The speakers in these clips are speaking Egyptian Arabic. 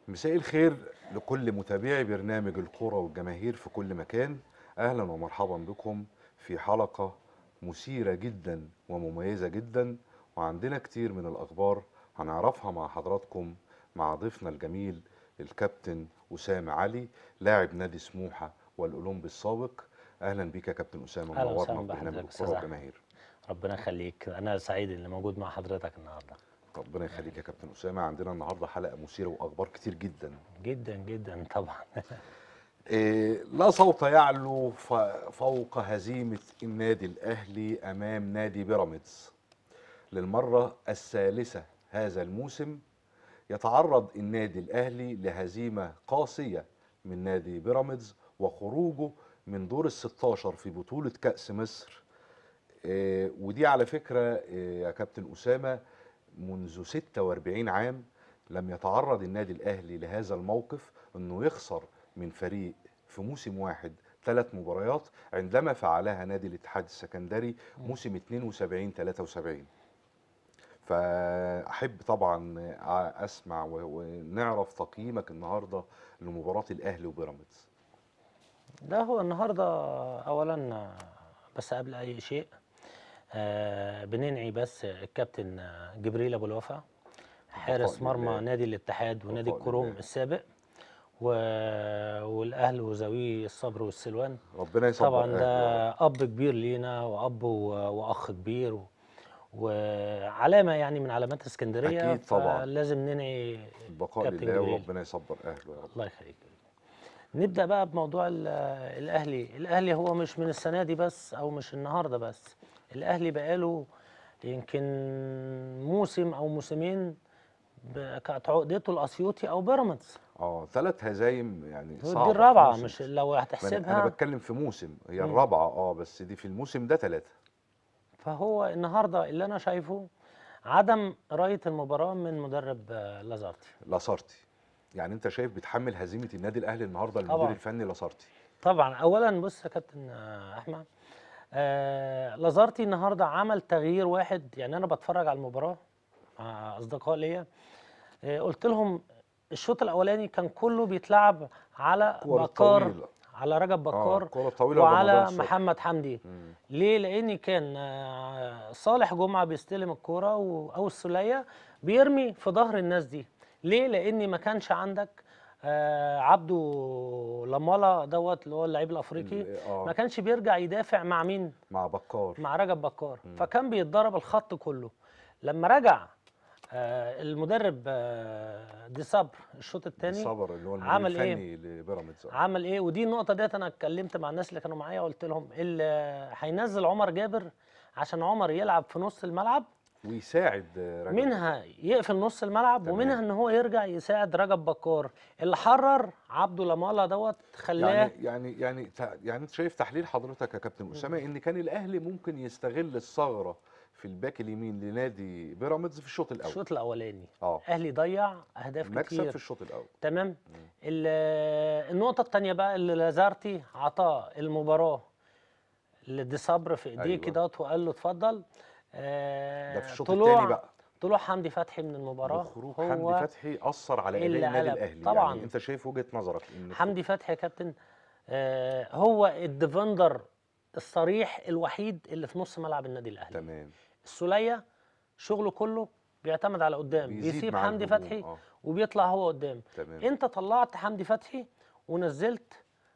مساء الخير لكل متابعي برنامج الكرة والجماهير في كل مكان أهلا ومرحبا بكم في حلقة مثيرة جدا ومميزة جدا وعندنا كتير من الأخبار هنعرفها مع حضراتكم مع ضيفنا الجميل الكابتن أسامة علي لاعب نادي سموحة والأولمبي السابق أهلا بيك يا كابتن أسامة أهلا منورنا وسهلا في برنامج بحضرتك أستاذ الكرة أحمد. والجماهير ربنا يخليك انا سعيد اني موجود مع حضرتك النهارده ربنا يخليك يا كابتن أسامة عندنا النهاردة حلقة مثيرة وأخبار كتير جدا جدا جدا طبعا إيه، لا صوت يعلو ف- فوق هزيمة النادي الأهلي أمام نادي بيراميدز للمرة الثالثة هذا الموسم يتعرض النادي الأهلي لهزيمة قاسية من نادي بيراميدز وخروجه من دور الستاشر في بطولة كأس مصر إيه، ودي على فكرة إيه، يا كابتن أسامة منذ 46 عام لم يتعرض النادي الأهلي لهذا الموقف أنه يخسر من فريق في موسم واحد ثلاث مباريات عندما فعلها نادي الاتحاد السكندري موسم 72 73 فأحب طبعا أسمع و- ونعرف تقييمك النهاردة لمباراة الأهلي وبيراميدز ده هو النهارده اولا بس قبل اي شيء آه بننعي بس الكابتن جبريل ابو الوفا حارس بقاء مرمى لله. نادي الاتحاد ونادي بقاء الكروم لله. السابق و... والاهل وذوي الصبر والسلوان ربنا يصبر طبعا أهله ده يا رب. اب كبير لينا واب و... واخ كبير و... وعلامه يعني من علامات اسكندريه أكيد طبعاً. فلازم ننعي البقاء كابتن لله جبريل. وربنا يصبر أهله يا رب الله يخليك نبدا بقى بموضوع ال- الاهلي الاهلي هو مش من السنه دي بس او مش النهارده بس الاهلي بقاله يمكن موسم او موسمين ب- كانت عقدته الاسيوطي او بيراميدز اه ثلاث هزايم يعني هو صعبة دي في الرابعه موسم. مش لو ما أنا- هتحسبها انا بتكلم في موسم هي مم. الرابعه اه بس دي في الموسم ده ثلاثه فهو النهارده اللي انا شايفه عدم قرايه المباراه من مدرب آه، لازارتي لاسارتي يعني انت شايف بتحمل هزيمه النادي الاهلي النهارده طبعاً. المدير الفني لاسارتي طبعا اولا بص يا كابتن آه، احمد آه لازارتي النهارده عمل تغيير واحد يعني انا بتفرج على المباراه مع اصدقاء ليا آه قلت لهم الشوط الاولاني كان كله بيتلعب على كور بكار طويلة. على رجب بكار كرة طويلة وعلى لرمضان صبحي. محمد حمدي مم. ليه لان كان آه، صالح جمعه بيستلم الكوره و- او السوليه بيرمي في ظهر الناس دي ليه لان ما كانش عندك آه، عبده لمالا دوت اللي هو اللعيب الافريقي ال- آه. ما كانش بيرجع يدافع مع مين مع بكار مع رجب بكار فكان بيتضرب الخط كله لما رجع آه، المدرب آه، دي صبر الشوط الثاني صبر اللي هو المدير عمل إيه؟ الفني لبيراميدز آه. عمل ايه ودي النقطه ديت انا اتكلمت مع الناس اللي كانوا معايا قلت لهم اللي هينزل عمر جابر عشان عمر يلعب في نص الملعب ويساعد آه، رجب منها يقفل نص الملعب تمام. ومنها ان هو يرجع يساعد رجب بكار اللي حرر عبده لمالا دوت خلاه يعني يعني يعني تع- يعني انت شايف تحليل حضرتك يا كابتن اسامه ان كان الاهلي ممكن يستغل الثغره في الباك اليمين لنادي بيراميدز في الشوط الاول الشوط الاولاني اه اهلي ضيع اهداف مكسب كتير في الشوط الاول تمام ال- النقطه الثانيه بقى اللي لازارتي عطاه المباراه لدي صبر في ايديه أيوة. كده وقال له اتفضل آه، ده في الشوط طلوع- الثاني بقى طلوع حمدي فتحي من المباراه وخروج هو حمدي فتحي اثر على اللي اداء النادي قلب. الاهلي طبعاً. يعني انت شايف وجهه نظرك ان حمدي فتحي يا كابتن آه هو الديفندر الصريح الوحيد اللي في نص ملعب النادي الاهلي تمام السوليه شغله كله بيعتمد على قدام بيزيد بيسيب مع حمدي الهجوم، فتحي آه. وبيطلع هو قدام تمام انت طلعت حمدي فتحي ونزلت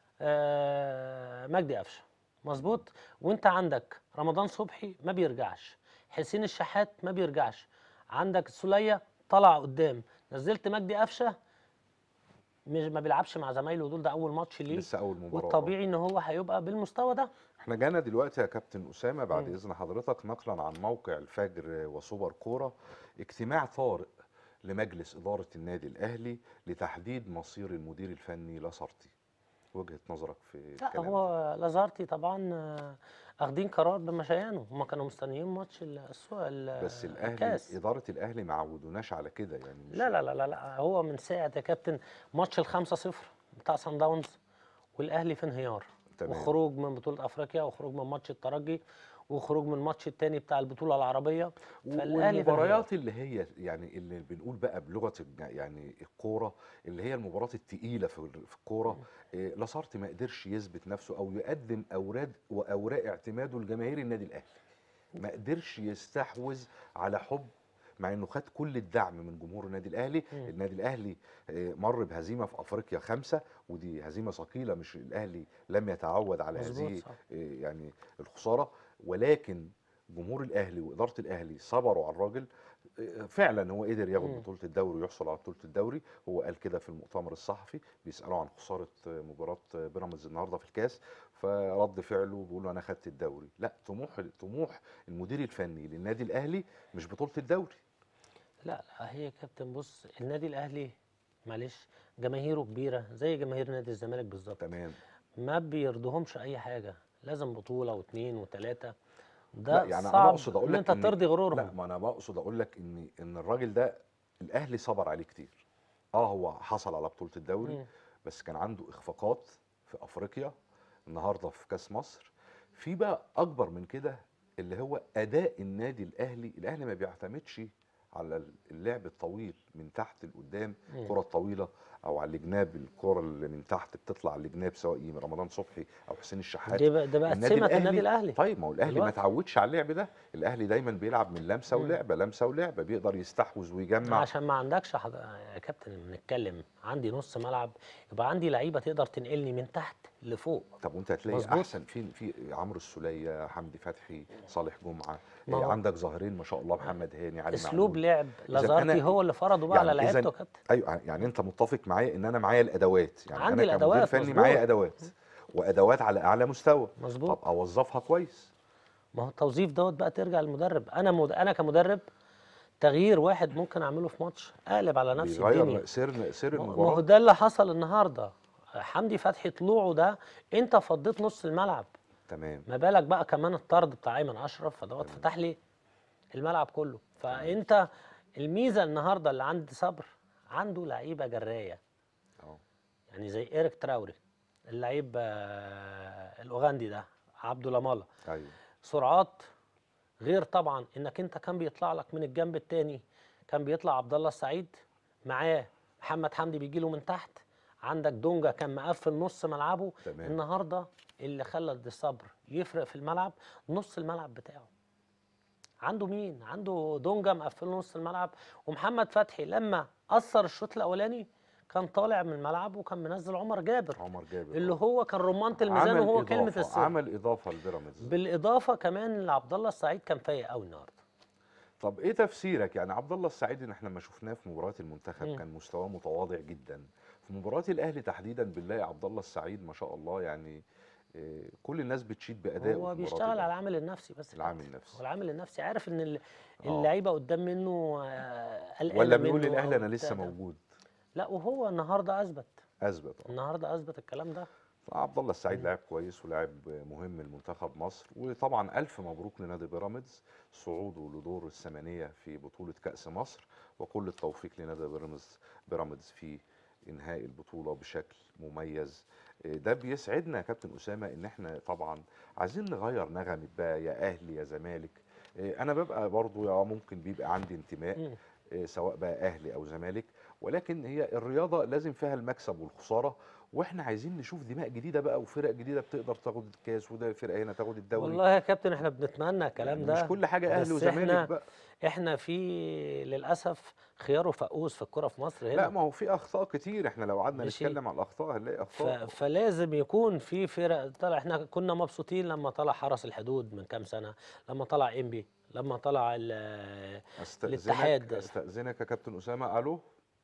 آه مجدي قفشه مظبوط وانت عندك رمضان صبحي ما بيرجعش حسين الشحات ما بيرجعش عندك السوليه طلع قدام نزلت مجدي قفشه مش ما بيلعبش مع زمايله دول ده اول ماتش ليه لسه اول مباراه والطبيعي ان هو هيبقى بالمستوى ده احنا جانا دلوقتي يا كابتن اسامه بعد مم. اذن حضرتك نقلا عن موقع الفجر وسوبر كوره اجتماع طارئ لمجلس اداره النادي الاهلي لتحديد مصير المدير الفني لاسارتي وجهه نظرك في لا الكلام ده؟ هو لازارتي طبعا آه، اخدين قرار بمشيانه هم كانوا مستنيين ماتش ال- السو- ال- بس الاهلي الكاس اداره الاهلي ما عودوناش على كده يعني مش لا لا لا لا لا هو من ساعه يا كابتن ماتش الخمسة صفر بتاع سان داونز والاهلي في انهيار تمام. وخروج من بطوله افريقيا وخروج من ماتش الترجي وخروج من الماتش التاني بتاع البطوله العربيه و- فالأهلي في والمباريات اللي هي يعني اللي بنقول بقى بلغه الج- يعني الكوره اللي هي المباريات التقيله في ال- في الكوره إيه، لاسارتي ما قدرش يثبت نفسه او يقدم اوراق واوراق اعتماده لجماهير النادي الاهلي ما قدرش يستحوذ على حب مع انه خد كل الدعم من جمهور النادي الاهلي مم. النادي الاهلي آه، مر بهزيمه في افريقيا خمسه ودي هزيمه ثقيله مش الاهلي لم يتعود على مظبوط، هذه صح. آه، يعني الخساره ولكن جمهور الاهلي واداره الاهلي صبروا على الراجل آه، فعلا هو قدر ياخد مم. بطوله الدوري ويحصل على بطوله الدوري هو قال كده في المؤتمر الصحفي بيسالوه عن خساره آه، مباراه آه، بيراميدز النهارده في الكاس فرد فعله بيقول له انا خدت الدوري لا طموح طموح المدير الفني للنادي الاهلي مش بطوله الدوري لا لا هي يا كابتن بص النادي الاهلي معلش جماهيره كبيره زي جماهير نادي الزمالك بالظبط تمام ما بيرضيهمش اي حاجه لازم بطوله واثنين وثلاثه لا ده يعني صعب انا اقصد اقول ان لك انت ترضي لا غرورهم ما انا بقصد اقول لك ان ان الراجل ده الاهلي صبر عليه كتير اه هو حصل على بطوله الدوري مم. بس كان عنده اخفاقات في افريقيا النهارده في كاس مصر في بقى اكبر من كده اللي هو اداء النادي الاهلي الاهلي ما بيعتمدش على اللعب الطويل من تحت لقدام مم. الكره الطويله او على الجناب الكره اللي من تحت بتطلع على الجناب سواء من رمضان صبحي او حسين الشحات دي بقى ده بقت سمه النادي الاهلي طيب ما هو الاهلي ما دلوقتي. تعودش على اللعب ده الاهلي دايما بيلعب من لمسه مم. ولعبه لمسه ولعبه بيقدر يستحوذ ويجمع عشان ما عندكش حض... يا كابتن بنتكلم عندي نص ملعب يبقى عندي لعيبه تقدر تنقلني من تحت لفوق طب وانت هتلاقي مظبوط. احسن في في عمرو السوليه حمدي فتحي صالح جمعه ما إيه هو- عندك ظاهرين ما شاء الله محمد هاني علي اسلوب معلول. لعب إذا لازارتي أنا- هو اللي فرضه بقى على يعني إذا- لعيبته يا كابتن ايوه يعني انت متفق معايا ان انا معايا الادوات يعني عندي انا كمدير الأدوات، فني مظبوط. معايا ادوات وادوات على اعلى مستوى مظبوط طب اوظفها كويس ما هو التوظيف دوت بقى ترجع للمدرب انا مد... انا كمدرب تغيير واحد ممكن اعمله في ماتش اقلب على نفس الدنيا بيغير سير سير ما ما هو المباراه ده اللي حصل النهارده حمدي فتحي طلوعه ده انت فضيت نص الملعب تمام ما بالك بقى كمان الطرد بتاع ايمن اشرف فدوت فتح لي الملعب كله فانت الميزه النهارده اللي عند صبر عنده لعيبه جرايه اه يعني زي ايريك تراوري اللعيب آه، الاوغندي ده عبد الله ايوه سرعات غير طبعا انك انت كان بيطلع لك من الجنب التاني كان بيطلع عبد الله السعيد معاه محمد حمدي بيجي له من تحت عندك دونجا كان مقفل نص ملعبه تمام. النهارده اللي خلى الصبر يفرق في الملعب نص الملعب بتاعه عنده مين عنده دونجا مقفل نص الملعب ومحمد فتحي لما اثر الشوط الاولاني كان طالع من الملعب وكان منزل عمر جابر عمر جابر اللي آه. هو كان رمانه الميزان عمل وهو كلمه إضافة السر عمل اضافه لبيراميدز بالاضافه كمان لعبد الله السعيد كان فايق قوي النهارده طب ايه تفسيرك يعني عبد الله السعيد ان احنا لما شفناه في مباراه المنتخب مم. كان مستواه متواضع جدا في مباراه الاهلي تحديدا بنلاقي عبد الله السعيد ما شاء الله يعني إيه، كل الناس بتشيد بادائه هو في مباراة بيشتغل على الأهلي. العامل النفسي بس يا العامل كابتن. النفسي. هو العامل النفسي عارف ان ال- آه. اللعيبه قدام منه آه، قلقانه ولا بيقول منه للاهلي أو انا لسه بتاع ده. موجود لا وهو النهارده اثبت اثبت آه. النهارده اثبت الكلام ده عبد الله السعيد لاعب كويس ولاعب مهم لمنتخب مصر وطبعا الف مبروك لنادي بيراميدز صعوده لدور الثمانيه في بطوله كاس مصر وكل التوفيق لنادي بيراميدز بيراميدز في انهاء البطوله بشكل مميز إيه، ده بيسعدنا يا كابتن اسامه ان احنا طبعا عايزين نغير نغمه بقى يا اهلي يا زمالك إيه، انا ببقى برضو يا ممكن بيبقى عندي انتماء مم. إيه، سواء بقى اهلي او زمالك ولكن هي الرياضه لازم فيها المكسب والخساره واحنا عايزين نشوف دماء جديده بقى وفرق جديده بتقدر تاخد الكاس وده فرقه هنا تاخد الدوري والله يا كابتن احنا بنتمنى الكلام يعني ده مش كل حاجه اهلي بس وزمالك احنا بقى احنا في للاسف خيار وفقوس في الكره في مصر هنا لا ما هو في اخطاء كتير احنا لو قعدنا ماشي. نتكلم على الاخطاء هنلاقي ف... اخطاء فلازم يكون في فرق طلع احنا كنا مبسوطين لما طلع حرس الحدود من كام سنه لما طلع انبي لما طلع ال- استاذنك الاتحاد. استاذنك يا كابتن اسامه الو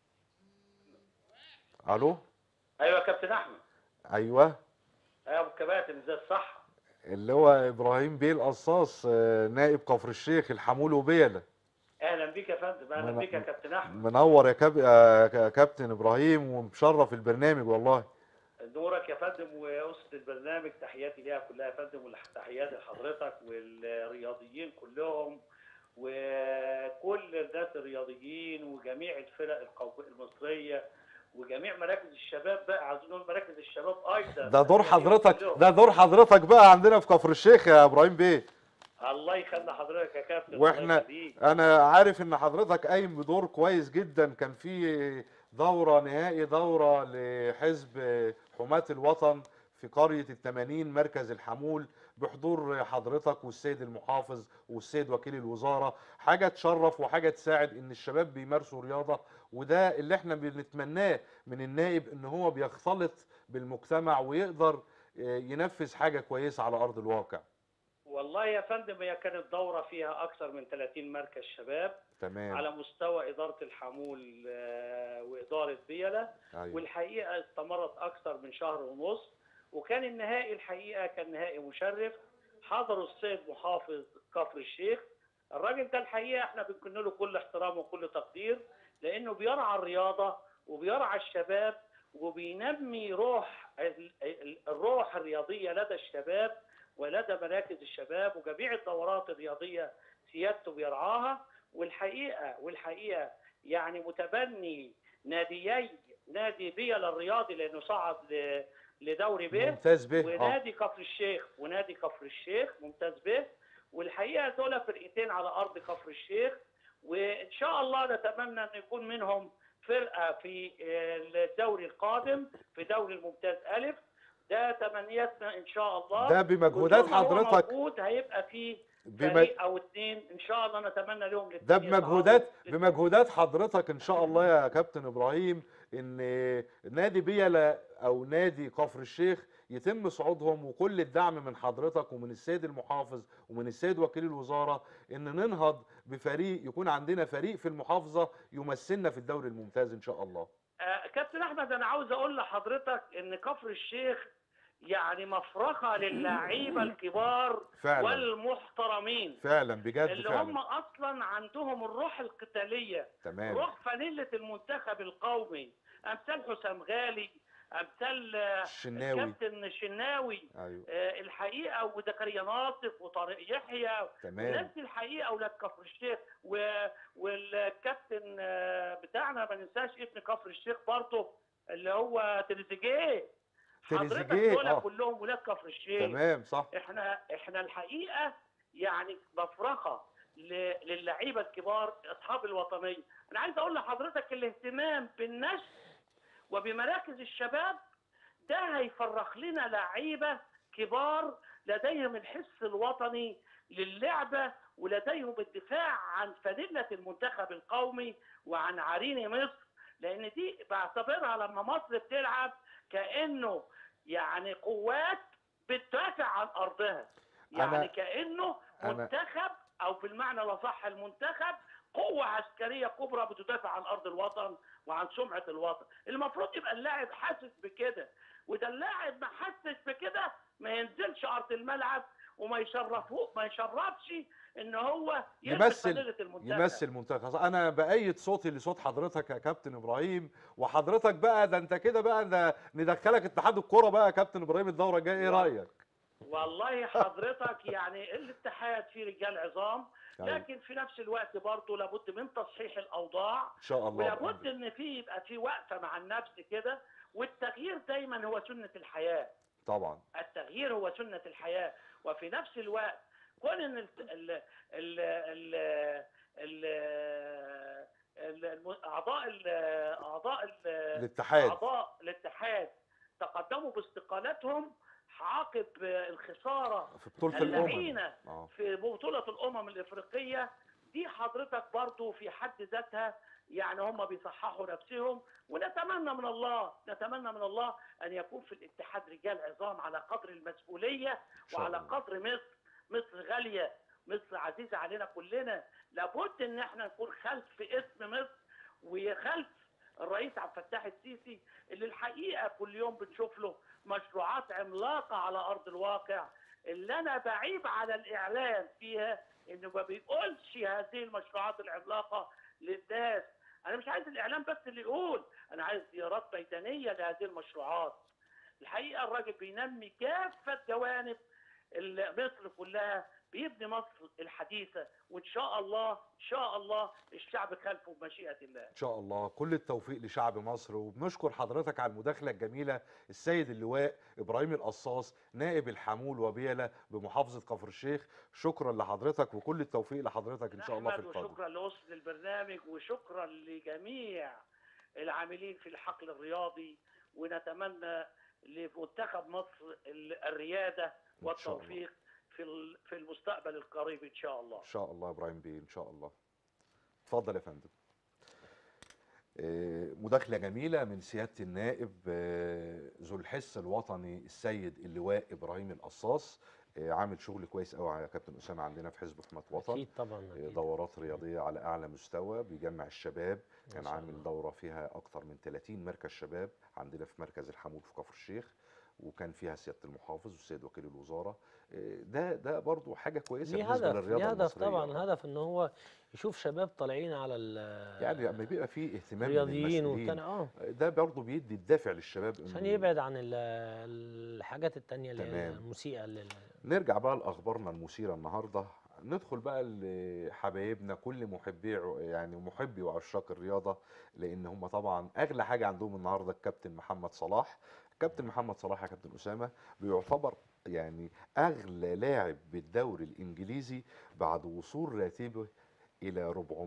الو ايوه يا كابتن احمد ايوه ايوه ابو الكباتن ازاي الصح اللي هو ابراهيم بيه القصاص آه، نائب كفر الشيخ الحمول وبيله اهلا بيك يا فندم اهلا من- بيك يا كابتن احمد منور يا كاب... يا ك- كابتن ابراهيم ومشرف البرنامج والله دورك يا فندم واسره البرنامج تحياتي ليها كلها يا فندم وتحياتي لحضرتك والرياضيين كلهم وكل الناس الرياضيين وجميع الفرق القو- المصريه وجميع مراكز الشباب بقى عايزين نقول مراكز الشباب ايضا ده دور تحياتي حضرتك كلهم. ده دور حضرتك بقى عندنا في كفر الشيخ يا ابراهيم بيه الله يخلي حضرتك يا كابتن الله واحنا يخليك. انا عارف ان حضرتك قايم بدور كويس جدا كان في دورة نهائي دورة لحزب حماة الوطن في قرية التمانين مركز الحمول بحضور حضرتك والسيد المحافظ والسيد وكيل الوزارة حاجة تشرف وحاجة تساعد ان الشباب بيمارسوا رياضة وده اللي احنا بنتمناه من النائب ان هو بيختلط بالمجتمع ويقدر آه، ينفذ حاجة كويسة على ارض الواقع والله يا فندم هي كانت دورة فيها أكثر من 30 مركز شباب تمام على مستوى إدارة الحمول آه، وإدارة بيلة ايوه والحقيقة استمرت أكثر من شهر ونص وكان النهائي الحقيقة كان نهائي مشرف حضروا السيد محافظ كفر الشيخ الراجل ده الحقيقة احنا بنكن له كل احترام وكل تقدير لأنه بيرعى الرياضة وبيرعى الشباب وبينمي روح ال- ال- الروح الرياضية لدى الشباب ولدى مراكز الشباب وجميع الدورات الرياضية سيادته بيرعاها والحقيقة والحقيقة يعني متبني ناديي نادي بيل الرياضي لأنه صعد ل- لدوري به ممتاز به اه ونادي كفر الشيخ ونادي كفر الشيخ ممتاز به والحقيقه دول فرقتين على ارض كفر الشيخ وان شاء الله نتمنى ان يكون منهم فرقه في الدوري القادم في دوري الممتاز الف ده تمنياتنا ان شاء الله ده بمجهودات وطول ما هو حضرتك موجود هيبقى في بم... فريق او اثنين ان شاء الله نتمنى لهم ده الاثنين بمجهودات يصعدوا. بمجهودات حضرتك ان شاء الله يا كابتن ابراهيم ان نادي بيلا او نادي كفر الشيخ يتم صعودهم وكل الدعم من حضرتك ومن السيد المحافظ ومن السيد وكيل الوزاره ان ننهض بفريق يكون عندنا فريق في المحافظه يمثلنا في الدوري الممتاز ان شاء الله آه، كابتن احمد انا عاوز اقول لحضرتك ان كفر الشيخ يعني مفرخه للاعيبه الكبار فعلا والمحترمين فعلا بجد اللي هم فعلا اصلا عندهم الروح القتاليه تمام روح فانيله المنتخب القومي امثال حسام غالي امثال آه، الشناوي الكابتن الشناوي ايوه آه، الحقيقه وزكريا ناصف وطارق يحيى تمام الناس دي الحقيقه اولاد كفر الشيخ و... والكابتن آه، بتاعنا ما ننساش ابن كفر الشيخ برضه اللي هو تريزيجيه حضرتك تريزيجيه دول اه كلهم ولاد كفر الشيخ تمام صح احنا احنا الحقيقه يعني مفرخه ل- للعيبه الكبار اصحاب الوطنيه انا عايز اقول لحضرتك الاهتمام بالنشء وبمراكز الشباب ده هيفرخ لنا لعيبه كبار لديهم الحس الوطني للعبه ولديهم الدفاع عن فانيله المنتخب القومي وعن عرين مصر لان دي بعتبرها لما مصر بتلعب كانه يعني قوات بتدافع عن ارضها يعني أنا- كانه أنا- منتخب او بالمعنى الاصح المنتخب قوه عسكريه كبرى بتدافع عن ارض الوطن وعن سمعه الوطن المفروض يبقى اللاعب حاسس بكده وده اللاعب ما حسش بكده ما ينزلش ارض الملعب وما يشرفوه ما يشرفش ان هو يلبس يمثل فانيلة المنتخب يمثل منتخب انا بايد صوتي لصوت حضرتك يا كابتن ابراهيم وحضرتك بقى ده انت كده بقى ده ندخلك اتحاد الكوره بقى يا كابتن ابراهيم الدوره الجايه ايه رايك والله حضرتك يعني الاتحاد فيه رجال عظام أيوة. لكن في نفس الوقت برضه لابد من تصحيح الاوضاع ان شاء الله ولابد بإذن ان في يبقى في وقفه مع النفس كده والتغيير دايما هو سنه الحياه طبعا التغيير هو سنه الحياه وفي نفس الوقت كون ان ال ال ال ال ال ال- الم- اعضاء ال- اعضاء ال- الاتحاد اعضاء الاتحاد تقدموا باستقالتهم عقب الخساره في بطوله الامم اللعينه اه في بطولة الأمم الإفريقية دي حضرتك برضو في حد ذاتها يعني هم بيصححوا نفسهم ونتمنى من الله نتمنى من الله أن يكون في الاتحاد رجال عظام على قدر المسؤولية شاء وعلى الله. قدر مصر مصر غالية مصر عزيزة علينا كلنا لابد ان احنا نكون خلف اسم مصر وخلف الرئيس عبد الفتاح السيسي اللي الحقيقة كل يوم بنشوف له مشروعات عملاقة على أرض الواقع اللي انا بعيب على الاعلام فيها انه ما بيقولش هذه المشروعات العملاقه للناس انا مش عايز الاعلام بس اللي يقول انا عايز زيارات ميدانيه لهذه المشروعات الحقيقه الراجل بينمي كافه جوانب ال- مصر كلها بيبني مصر الحديثه وان شاء الله ان شاء الله الشعب خلفه بمشيئه الله ان شاء الله كل التوفيق لشعب مصر وبنشكر حضرتك على المداخله الجميله السيد اللواء ابراهيم القصاص نائب الحمول وبيله بمحافظه كفر الشيخ شكرا لحضرتك وكل التوفيق لحضرتك ان شاء الله في نحمد القادم وشكرا لأسرة البرنامج وشكرا لجميع العاملين في الحقل الرياضي ونتمنى لمنتخب مصر ال- الريادة شاء الله. والتوفيق في ال- في المستقبل القريب إن شاء الله ان شاء الله يا ابراهيم بيه ان شاء الله اتفضل يا فندم آه، مداخلة جميلة من سيادة النائب آه، ذو الحس الوطني السيد اللواء إبراهيم القصاص آه، عامل شغل كويس قوي يا كابتن أسامة عندنا في حزب حماة وطن اكيد طبعا آه، أكيد. دورات رياضية على أعلى مستوى بيجمع الشباب ما كان شاء عامل الله. دورة فيها أكتر من 30 مركز شباب عندنا في مركز الحمول في كفر الشيخ وكان فيها سيادة المحافظ والسيد وكيل الوزارة آه، ده ده برضو حاجة كويسة ليه بالنسبة هدف للرياضة ليه هدف المصرية طبعا هدف ان هو يشوف شباب طالعين على ال يعني لما بيبقى فيه اهتمام من رياضيين المسؤولين والتاني اه ده برضه بيدي الدافع للشباب عشان إنه- يبعد عن ال- الحاجات التانية اللي هي تمام. المسيئة لل- نرجع بقى لاخبارنا المثيره النهارده ندخل بقى لحبايبنا كل محبي ع- يعني محبي وعشاق الرياضه لان هم طبعا اغلى حاجه عندهم النهارده الكابتن محمد صلاح كابتن محمد صلاح يا كابتن اسامه بيعتبر يعني اغلى لاعب بالدوري الانجليزي بعد وصول راتبه الى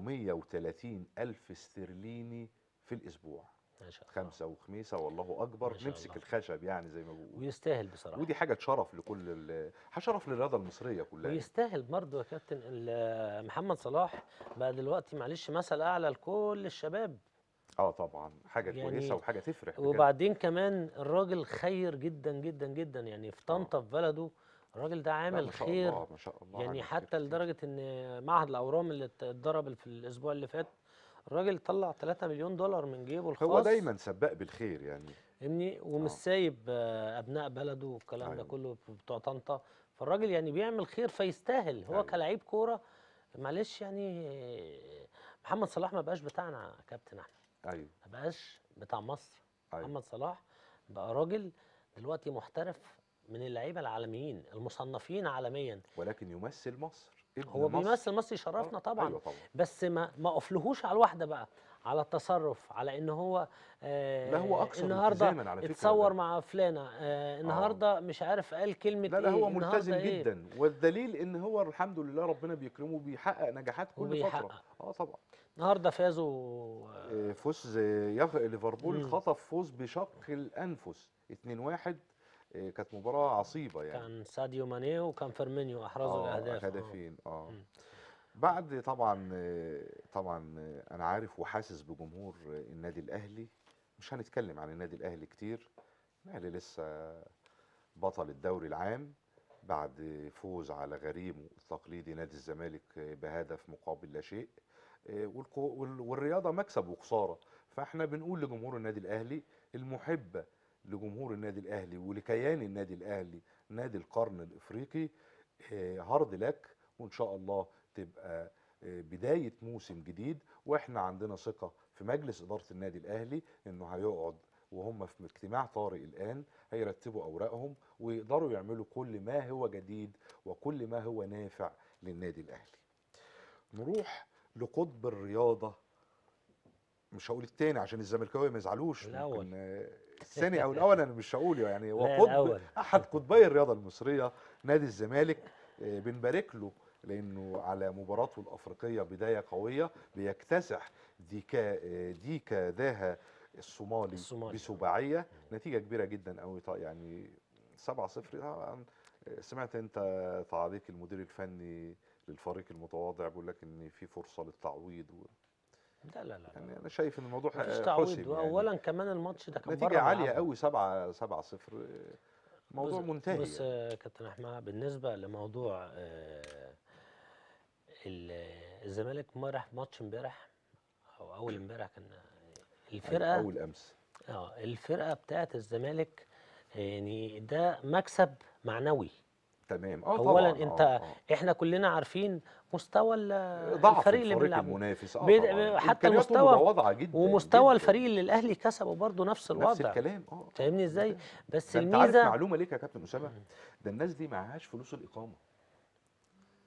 430 الف استرليني في الاسبوع ما شاء الله خمسه وخميسه والله اكبر ما شاء نمسك الله. الخشب يعني زي ما بيقولوا ويستاهل بصراحة ودي حاجه شرف لكل ال- شرف للرياضه المصريه كلها ويستاهل برضه يا كابتن ال- محمد صلاح بقى دلوقتي معلش مثل اعلى لكل الشباب اه طبعا حاجه يعني كويسه وحاجه تفرح بجد. وبعدين كمان الراجل خير جدا جدا جدا يعني في طنطا في بلده الراجل ده لا، عامل ما شاء خير الله ما شاء الله يعني عامل خير حتى كتير. لدرجة ان معهد الاورام اللي ات- اتضرب في الاسبوع اللي فات الراجل طلع 3 مليون دولار من جيبه الخاص هو دايما سباق بالخير يعني فاهمني ومش آه. سايب آه، ابناء بلده والكلام ده أيوة. كله بتوع طنطا فالراجل يعني بيعمل خير فيستاهل هو أيوة. كلاعب كوره معلش يعني آه، محمد صلاح ما بقاش بتاعنا يا كابتن احمد ايوه ما بقاش بتاع مصر أيوة. محمد صلاح بقى راجل دلوقتي محترف من اللعيبه العالميين المصنفين عالميا ولكن يمثل مصر ابن هو مصر. بيمثل مصر يشرفنا آه، طبعا ايوه طبعا بس ما ما قفلهوش على الواحده بقى على التصرف على ان هو آه لا، هو أكثر النهارده التزاما على فكرة اتصور ده. مع فلانه آه النهارده مش عارف قال كلمه لا لا ايه هو النهاردة ملتزم إيه؟ جدا والدليل ان هو الحمد لله ربنا بيكرمه بيحقق نجاحات كل فتره وبيحقق. اه طبعا النهارده فازوا آه، آه، فوز آه، يخ- ليفربول مم. خطف فوز بشق الانفس 2-1 آه، كانت مباراه عصيبه يعني كان ساديو ماني وكان فيرمينيو احرزوا آه، الاهداف آه. هدفين اه مم. بعد طبعا آه، طبعا آه، انا عارف وحاسس بجمهور آه، النادي الاهلي مش هنتكلم عن النادي الاهلي كتير الاهلي لسه بطل الدوري العام بعد فوز على غريمه التقليدي نادي الزمالك آه، بهدف مقابل لا شيء آه، والكو- وال- والرياضه مكسب وخساره فاحنا بنقول لجمهور النادي الاهلي المحبه لجمهور النادي الاهلي ولكيان النادي الاهلي نادي القرن الافريقي آه، هارد لك وان شاء الله تبقى آه، بدايه موسم جديد واحنا عندنا ثقه في مجلس اداره النادي الاهلي انه هيقعد وهم في اجتماع طارئ الان هيرتبوا اوراقهم ويقدروا يعملوا كل ما هو جديد وكل ما هو نافع للنادي الاهلي. نروح لقطب الرياضه مش هقول التاني عشان الزملكاويه ما يزعلوش الأول. ممكن، آه، الثاني او الاول انا مش هقول يعني هو لا، قطب الأول. احد قطبي الرياضه المصريه نادي الزمالك آه، بنبارك له لانه على مباراته الافريقيه بدايه قويه بيكتسح ديكا آه، ديكا داها الصومالي, الصومالي. بسباعيه نتيجه كبيره جدا قوي يعني 7 0 طبعا آه، سمعت انت تعليق المدير الفني للفريق المتواضع بيقول لك ان في فرصه للتعويض و... لا لا لا يعني انا شايف ان الموضوع مفيش حسم تعويض يعني. واولا كمان الماتش ده كان بره نتيجه عاليه ملعبهم. قوي 7 7 0 موضوع بص- منتهي بص يعني. يا كابتن احمد بالنسبه لموضوع آه، ال- الزمالك امبارح ماتش امبارح او اول امبارح كان الفرقه اول امس اه الفرقه بتاعت الزمالك يعني ده مكسب معنوي تمام اه اولا طبعا انت آه آه. احنا كلنا عارفين مستوى ال- ضعف الفريق اللي الفريق بنلعبه المنافس اه بيد- طبعا حتى إمكانياته المستوى متواضعه جدا ومستوى جداً. الفريق اللي الاهلي كسبه برضه نفس الوضع نفس الكلام اه فاهمني ازاي ده بس انت عارف الميزه معلومه ليك يا كابتن اسامه ده الناس دي معهاش فلوس الاقامه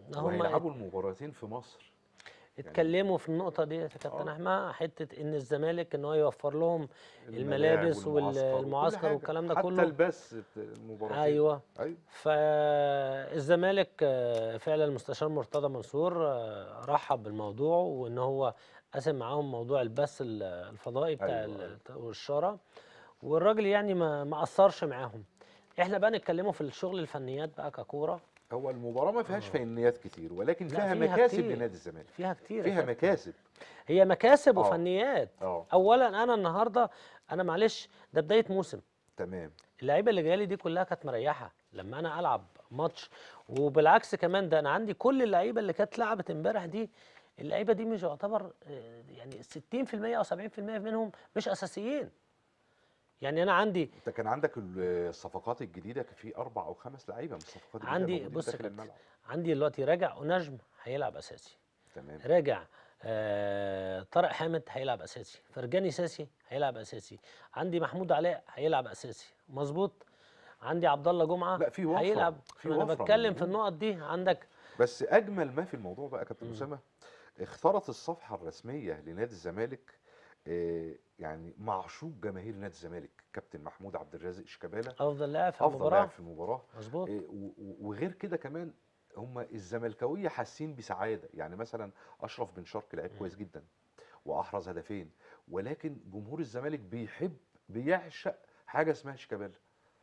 هم وهيلعبوا المباراتين في مصر اتكلموا في النقطة دي يا كابتن آه. أحمد حتة إن الزمالك إن هو يوفر لهم الملاعب الملابس والمعسكر وكل والمعسكر حاجة. والكلام ده حتى كله البث بتاع المباراتين أيوه ايوه فالزمالك آه، فعلا المستشار مرتضى منصور آه، رحب بالموضوع وان هو قسم معاهم موضوع البث ال- الفضائي بتاع أيوة، ال- والشاره والراجل يعني ما ما قصرش معاهم احنا بقى نتكلموا في الشغل الفنيات بقى ككوره هو المباراه ما فيهاش فنيات كتير ولكن لا، فيها فيها مكاسب كتير. لنادي الزمالك فيها كتير يا فيها كابتن. مكاسب هي مكاسب آه. وفنيات اه اولا انا النهارده انا معلش ده بدايه موسم تمام اللعيبه اللي جايه لي دي كلها كانت مريحه لما انا العب ماتش وبالعكس كمان ده انا عندي كل اللعيبه اللي كانت لعبت امبارح دي اللعيبه دي مش يعتبر آه، يعني 60% او 70% منهم مش اساسيين يعني انا عندي انت كان عندك ال- الصفقات الجديده كان في اربع او خمس لعيبه من الصفقات الجديده عندي موجودين بص يا داخل كابتن الملعب عندي دلوقتي راجع ونجم هيلعب اساسي تمام راجع آه طارق حامد هيلعب اساسي فرجاني ساسي هيلعب اساسي عندي محمود علاء هيلعب اساسي مظبوط عندي عبد الله جمعه لا، في وفرة، هيلعب في انا وفرة بتكلم في موجودة. النقط دي عندك بس اجمل ما في الموضوع بقى يا كابتن مم. اسامه اختارت الصفحه الرسميه لنادي الزمالك آه، يعني معشوق جماهير نادي الزمالك كابتن محمود عبد الرازق شيكابالا افضل لاعب في افضل المباراه لاعب في المباراه مظبوط آه، و- و- وغير كده كمان هم الزملكاويه حاسين بسعاده يعني مثلا اشرف بن شرقي لعيب كويس جدا واحرز هدفين ولكن جمهور الزمالك بيحب بيعشق حاجه اسمها شيكابالا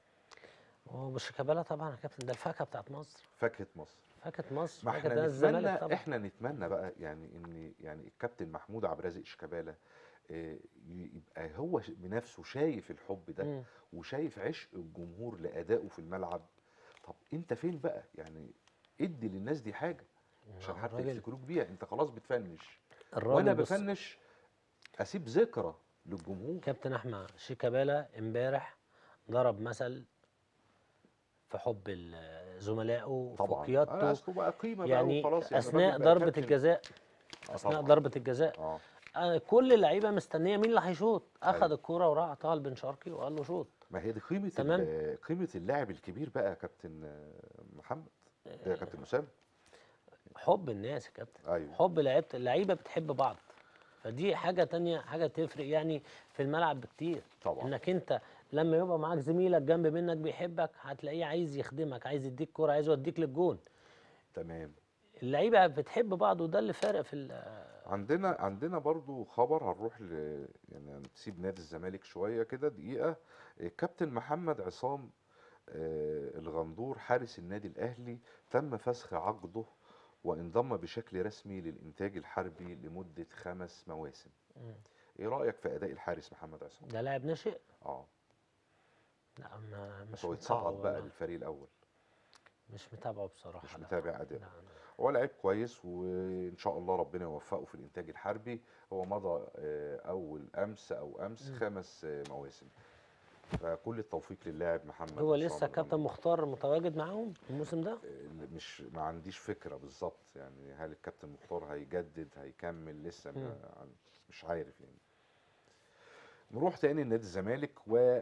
وشيكابالا طبعا يا كابتن ده الفاكهه بتاعت مصر فاكهه مصر فاكهه مصر ما فاكهه احنا ده الزمالك نتمنى طبعا احنا نتمنى بقى يعني ان يعني الكابتن محمود عبد الرازق شيكابالا آه، يبقى هو ش- بنفسه شايف الحب ده مم. وشايف عشق الجمهور لادائه في الملعب طب انت فين بقى يعني ادي للناس دي حاجه عشان حتى الراجل يفتكروك بيها انت خلاص بتفنش الراجل وانا بص، بفنش اسيب ذكرى للجمهور كابتن احمد شيكابالا امبارح ضرب مثل في حب ال- زملائه في طبعا قيادته آه، اصله بقى قيمه يعني بقى وخلاص يعني اثناء الراجل بقى ضربه كابتن. الجزاء آه اثناء طبعاً. ضربه الجزاء اه آه، كل اللعيبه مستنيه مين اللي هيشوط اخذ أيوة. الكوره وراح عطاها لبن شرقي وقال له شوط ما هي دي قيمه تمام. ال- قيمه اللاعب الكبير بقى يا كابتن آه، محمد يا كابتن اسامه حب الناس يا كابتن ايوه حب لعيبه اللعيبه بتحب بعض فدي حاجه تانية حاجه تفرق يعني في الملعب بكتير طبعا انك انت لما يبقى معاك زميلك جنب منك بيحبك هتلاقيه عايز يخدمك عايز يديك كوره عايز يوديك للجون تمام اللعيبه بتحب بعض وده اللي فارق في ال- عندنا عندنا برضو خبر هنروح ل يعني هنسيب نادي الزمالك شويه كده دقيقه الكابتن محمد عصام آه، الغندور حارس النادي الاهلي تم فسخ عقده وانضم بشكل رسمي للانتاج الحربي لمده خمس مواسم مم. ايه رايك في اداء الحارس محمد عصام ده لاعب ناشئ اه لا ما مش هو متابعه يتصعد بقى والله. للفريق الاول مش متابعه بصراحه مش لا. متابع اداءه لا، لا. هو لعيب كويس وان شاء الله ربنا يوفقه في الانتاج الحربي هو مضى آه، اول امس او امس مم. خمس آه، مواسم فكل التوفيق للاعب محمد هو عصام لسه كابتن الغندور. مختار متواجد معاهم الموسم ده آه، مش ما عنديش فكره بالظبط يعني هل الكابتن مختار هيجدد هيكمل لسه مم. ما عن- مش عارف يعني نروح تاني لنادي الزمالك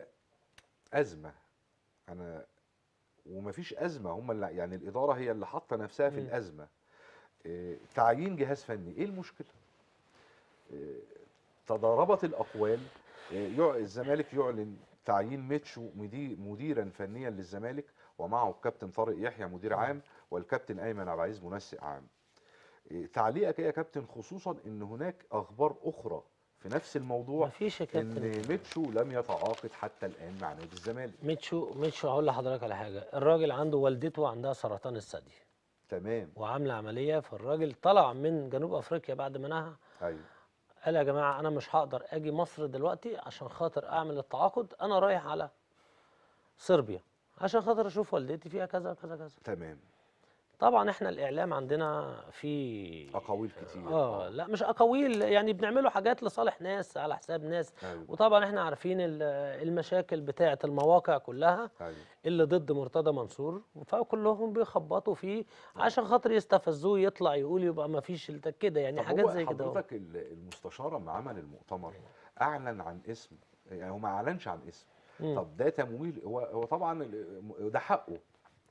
وازمه انا ومفيش ازمه هم اللي يعني الاداره هي اللي حاطه نفسها في مم. الازمه آه، تعيين جهاز فني ايه المشكله آه، تضاربت الاقوال آه، يع- الزمالك يعلن تعيين ميتشو مدي- مديرا فنيا للزمالك ومعه الكابتن طارق يحيى مدير عام والكابتن ايمن عبد العزيز منسق عام آه، تعليقك ايه يا كابتن خصوصا ان هناك اخبار اخرى في نفس الموضوع مفيش يا ان كابتن ميتشو لم يتعاقد حتى الان مع نادي الزمالك ميتشو ميتشو هقول لحضرتك على حاجه الراجل عنده والدته عندها سرطان الثدي تمام وعامله عمليه فالراجل طلع من جنوب افريقيا بعد ما نهى ايوه قال يا جماعه انا مش هقدر اجي مصر دلوقتي عشان خاطر اعمل التعاقد انا رايح على صربيا عشان خاطر اشوف والدتي فيها كذا كذا كذا تمام طبعا احنا الاعلام عندنا في اقاويل كتير اه لا مش اقاويل يعني بنعملوا حاجات لصالح ناس على حساب ناس ايوه وطبعا احنا عارفين ال- المشاكل بتاعه المواقع كلها ايوه اللي ضد مرتضى منصور فكلهم بيخبطوا فيه عشان خاطر يستفزوه يطلع يقول يبقى ما فيش الت- كده يعني طب حاجات هو زي كده اهو. حضرتك ال- المستشار لما عمل المؤتمر اعلن عن اسم يعني هو ما اعلنش عن اسم مم. طب ده تمويل هو هو طبعا ال- ده حقه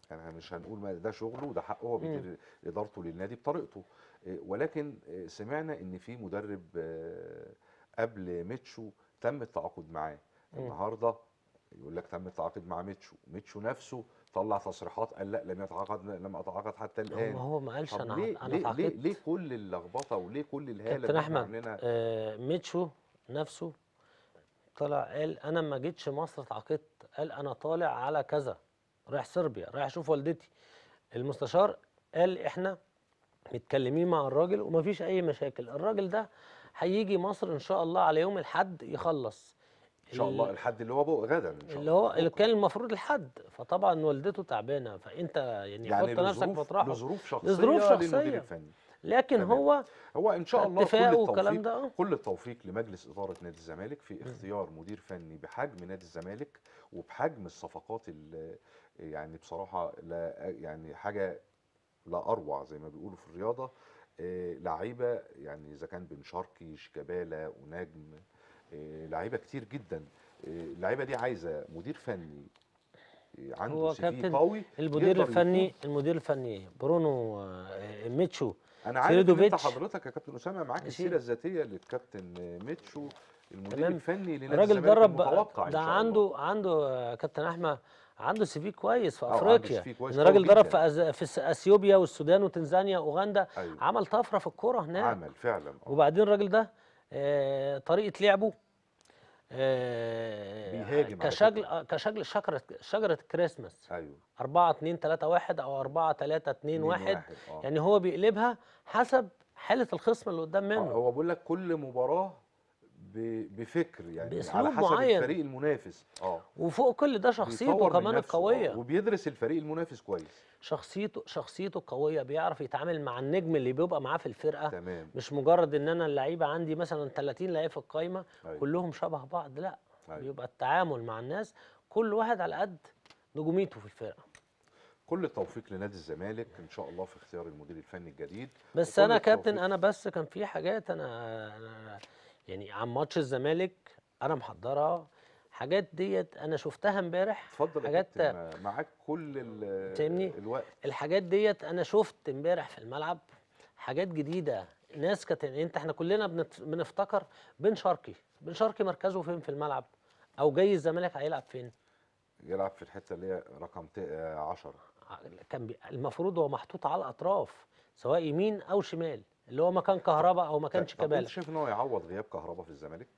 يعني مش هنقول ما ده شغله ده حقه هو بيدير ادارته للنادي بطريقته إيه، ولكن إيه، سمعنا ان في مدرب آه، قبل ميتشو تم التعاقد معاه مم. النهارده يقول لك تم التعاقد مع ميتشو ميتشو نفسه طلع تصريحات قال لا لم يتعاقد لم اتعاقد حتى هو الان ما هو ما قالش طب انا ليه انا ليه, ليه, اتعاقدت ليه كل اللخبطه وليه كل الهاله كابتن اللي احنا احمد عاملينها آه ميتشو نفسه طلع قال انا ما جيتش مصر اتعاقدت قال انا طالع على كذا رايح صربيا رايح اشوف والدتي المستشار قال احنا متكلمين مع الراجل ومفيش اي مشاكل الراجل ده هيجي مصر ان شاء الله على يوم الحد يخلص ان شاء الله ال- الحد اللي هو بو- غدا ان شاء اللي الله هو اللي بكرة. كان المفروض الحد فطبعا والدته تعبانه فانت يعني, يعني حط نفسك لظروف مطرحه لظروف شخصيه لظروف شخصية. للمدير الفني لكن تمام. هو هو ان شاء الله كل اتفاق والكلام التوفيق ده آه. كل التوفيق لمجلس اداره نادي الزمالك في اختيار مدير فني بحجم نادي الزمالك وبحجم الصفقات اللي يعني بصراحه لا يعني حاجه لا اروع زي ما بيقولوا في الرياضه آه، لعيبه يعني اذا كان بن شرقي شيكابالا ونجم آه، لعيبه كتير جدا آه، اللعيبه دي عايزه مدير فني آه، عنده هو سي في كابتن قوي المدير يقدر الفني يفوز. المدير الفني برونو آه، ميتشو انا عارف ان انت سيريدوفيتش. حضرتك يا كابتن اسامه معاك ماشي. السيره الذاتيه للكابتن ميتشو المدير تمام. الفني لنادي الراجل الزمالك درب المتوقع إن ده شاء الله. عنده عنده آه، كابتن احمد عنده سي في كويس في آه، عنده افريقيا CV كويس ان قوي الراجل ضرب جداً. في أز... في س- اثيوبيا والسودان وتنزانيا واوغندا ايوه عمل طفره في الكوره هناك عمل فعلا آه. وبعدين الراجل ده آه، طريقه لعبه آه، بيهاجم على كشكل فكرة. آه، كشكل شجره شجره الكريسماس ايوه 4 2 3 1 او 4 3 2 1 آه. يعني هو بيقلبها حسب حاله الخصم اللي قدام آه، منه هو بقول لك كل مباراه ب- بفكر يعني بأسلوب على حسب معين. الفريق المنافس اه وفوق كل ده شخصيته بيطور من كمان نفسه، آه، القويه وبيدرس الفريق المنافس كويس شخصيته شخصيته قويه بيعرف يتعامل مع النجم اللي بيبقى معاه في الفرقه تمام مش مجرد ان انا اللعيبه عندي مثلا 30 لعيب في القايمه أيوة. كلهم شبه بعض لا أيوة. بيبقى التعامل مع الناس كل واحد على قد نجوميته في الفرقه كل التوفيق لنادي الزمالك ان شاء الله في اختيار المدير الفني الجديد بس وكل انا كابتن التوفيق. انا بس كان في حاجات انا, أنا يعني عن ماتش الزمالك انا محضرها حاجات ديت انا شفتها امبارح اتفضل يا حاجات كابتن معاك كل ال- فاهمني؟ الوقت الحاجات ديت انا شفت امبارح في الملعب حاجات جديده ناس كانت انت احنا كلنا بنت- بنفتكر بن شرقي بن شرقي مركزه فين في الملعب او جاي الزمالك هيلعب فين يلعب في الحته اللي هي رقم 10 كان بي... المفروض هو محطوط على الاطراف سواء يمين او شمال اللي هو مكان كهرباء او مكان طب شيكابالا انت شايف ان هو يعوض غياب كهربا في الزمالك؟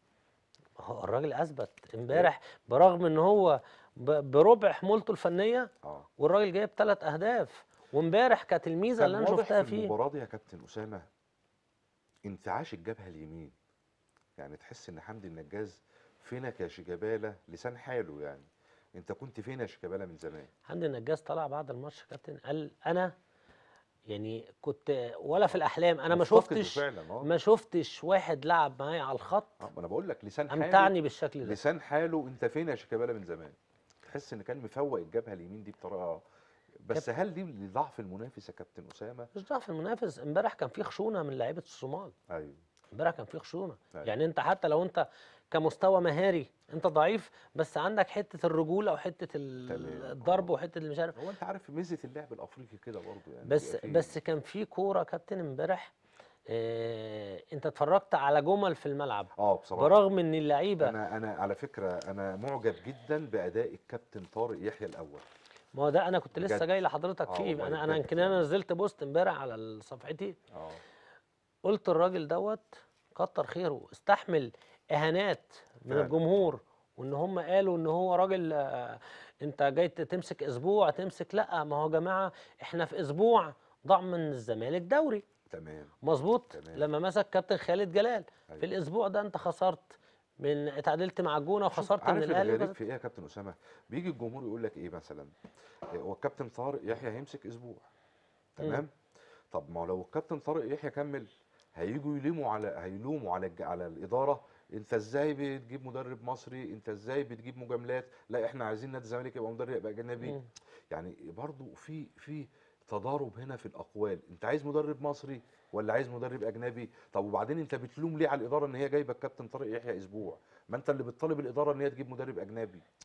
هو الراجل اثبت امبارح برغم ان هو ب... بربع حمولته الفنيه اه والراجل جايب ثلاث اهداف وامبارح كانت الميزه اللي كان انا واضح شفتها في فيه المباراه دي يا كابتن اسامه انتعاش الجبهه اليمين يعني تحس ان حمدي النجاز فينك يا شيكابالا لسان حاله يعني انت كنت فين يا شيكابالا من زمان حمدي النجاز طلع بعد الماتش كابتن قال انا يعني كنت ولا في الاحلام انا ما مفتقده شفتش فعلا اه ما شفتش واحد لعب معايا على الخط آه، ما انا بقول لك لسان حاله امتعني بالشكل ده لسان حاله انت فين يا شيكابالا من زمان تحس ان كان مفوق الجبهه اليمين دي بطريقه بس هل دي لضعف المنافس يا كابتن اسامه مش ضعف المنافس امبارح كان في خشونه من لعيبه الصومال ايوه امبارح كان في خشونه أيوة. يعني انت حتى لو انت كمستوى مهاري انت ضعيف بس عندك حته الرجوله وحته ال- تمام. الضرب آه. وحته اللي مش عارف هو انت عارف ميزه اللعب الافريقي كده برضه يعني بس بيبقى فيه- بس كان في كوره كابتن امبارح اه انت اتفرجت على جمل في الملعب اه بصراحه برغم ان اللعيبه انا انا على فكره انا معجب جدا باداء الكابتن طارق يحيى الاول ما هو ده انا كنت لسه بجد. جاي لحضرتك آه فيه والله انا انا بجد يمكن انا يعني. نزلت بوست امبارح على صفحتي اه قلت الراجل دوت كتر خيره استحمل اهانات من فعلا. الجمهور وان هم قالوا ان هو راجل آه، انت جاي تمسك اسبوع تمسك لا ما هو يا جماعه احنا في اسبوع ضاع من الزمالك دوري تمام مظبوط تمام. لما مسك كابتن خالد جلال أيوة. في الاسبوع ده انت خسرت من اتعادلت مع الجونه شوف، وخسرت من عارف الاهلي الغريب وخسرت- في ايه يا كابتن اسامه بيجي الجمهور يقول لك ايه مثلا إيه، هو الكابتن طارق يحيى هيمسك اسبوع تمام طب ما هو لو الكابتن طارق يحيى كمل هيجوا يلوموا على هيلوموا على الج- على الاداره انت ازاي بتجيب مدرب مصري انت ازاي بتجيب مجاملات لا احنا عايزين نادي الزمالك يبقى مدرب اجنبي مم. يعني برضو في في تضارب هنا في الاقوال انت عايز مدرب مصري ولا عايز مدرب اجنبي طب وبعدين انت بتلوم ليه على الاداره ان هي جايبه الكابتن طارق يحيى اسبوع ما انت اللي بتطالب الاداره ان هي تجيب مدرب اجنبي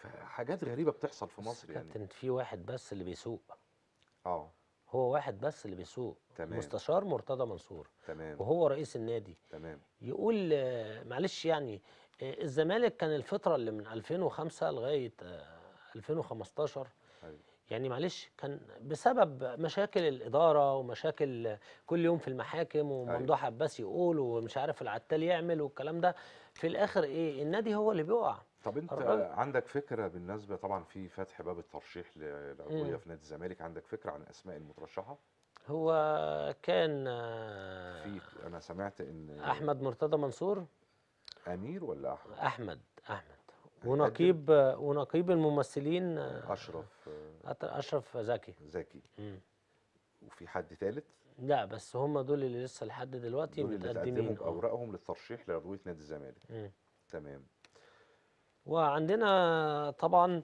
حاجات غريبه بتحصل في بس مصر يعني كابتن في واحد بس اللي بيسوق اه هو واحد بس اللي بيسوق تمام. مستشار مرتضى منصور تمام وهو رئيس النادي تمام يقول آه، معلش يعني آه، الزمالك كان الفترة اللي من 2005 لغاية آه، 2015 أيوة. يعني معلش كان بسبب مشاكل الإدارة ومشاكل آه، كل يوم في المحاكم وممدوح عباس يقول ومش عارف العتال يعمل والكلام ده في الآخر إيه النادي هو اللي بيقع طب انت الراجل- عندك فكره بالنسبه طبعا في فتح باب الترشيح للعضويه مم. في نادي الزمالك عندك فكره عن اسماء المترشحه هو كان آه، في انا سمعت ان أحمد مرتضى منصور امير ولا احمد أحمد أحمد ونقيب آه، ونقيب الممثلين آه، اشرف آه، أت- أشرف زكي زكي مم. وفي حد ثالث لا بس هم دول اللي لسه لحد دلوقتي دول اللي متقدمين تقدموا آه. باوراقهم للترشيح لعضويه نادي الزمالك مم. تمام وعندنا طبعا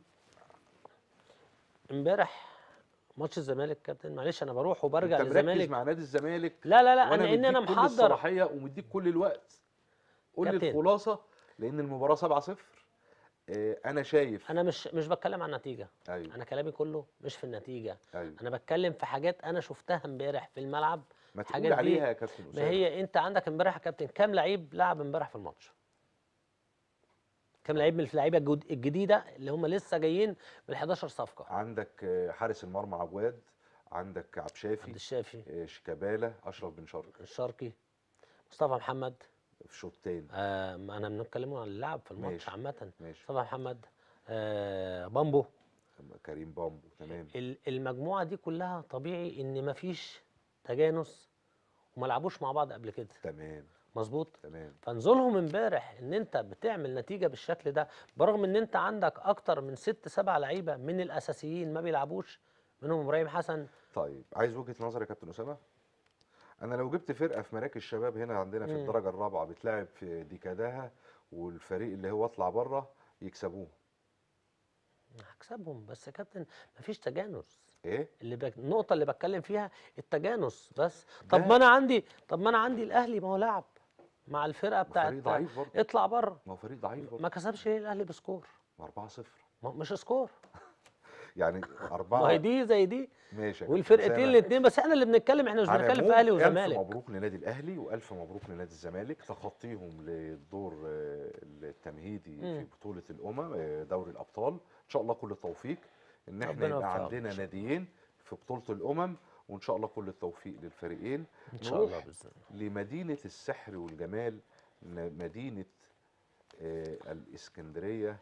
امبارح ماتش الزمالك كابتن معلش انا بروح وبرجع انت مركز للزمالك مع نادي الزمالك لا لا لا وانا انا ان انا مديك كل محضر الصلاحيه ومديك كل الوقت قول لي كابتن. الخلاصه لان المباراه 7-0 آه، انا شايف انا مش مش بتكلم عن النتيجه ايوه انا كلامي كله مش في النتيجه ايوه انا بتكلم في حاجات انا شفتها امبارح في الملعب ما تقول الحاجات دي عليها يا كابتن ما اسامه هي انت عندك امبارح يا كابتن كام لعيب لعب امبارح في الماتش كام لعيب من اللعيبه الجد- الجديده اللي هم لسه جايين بال 11 صفقه عندك آه، حارس المرمى عواد عندك عبد عبد الشافي الشافي آه، شيكابالا اشرف بن شرقي الشرقي مصطفى محمد في شوط تاني آه ما انا بنتكلم عن اللعب في الماتش ماشي. عامه ماشي مصطفى محمد آه بامبو كريم بامبو تمام ال- المجموعه دي كلها طبيعي ان مفيش تجانس وما لعبوش مع بعض قبل كده تمام مظبوط تمام فنزولهم امبارح ان انت بتعمل نتيجه بالشكل ده برغم ان انت عندك اكتر من ست سبع لعيبه من الاساسيين ما بيلعبوش منهم ابراهيم حسن طيب عايز وجهه نظر يا كابتن اسامه انا لو جبت فرقه في مراكز الشباب هنا عندنا في مم. الدرجه الرابعه بتلعب في ديكاداها والفريق اللي هو اطلع بره يكسبوه هكسبهم بس يا كابتن مفيش تجانس ايه اللي بك... النقطه اللي بتكلم فيها التجانس بس طب ده- ما انا عندي طب ما انا عندي الاهلي ما هو لعب مع الفرقه ما هو بتاعت فريق ضعيف برضه اطلع بره ما هو فريق ضعيف برضه ما كسبش ليه الاهلي بسكور 4-0 ما مش سكور يعني ما أربعة هي دي زي دي ماشي يا كابتن والفرقتين أسامة. الاثنين بس احنا اللي بنتكلم احنا مش على بنتكلم في العموم، اهلي ألف وزمالك مبروك لنادي الأهلي وألف مبروك لنادي الزمالك تخطيهم للدور آه، التمهيدي في مم. بطولة الأمم آه، دوري الأبطال إن شاء الله كل التوفيق إن إحنا ربنا يبقى يوفقهم. عندنا ناديين في بطولة الأمم وإن شاء الله كل التوفيق للفريقين ان شاء الله نروح باذن الله لمدينة السحر والجمال ن- مدينة آه، الإسكندرية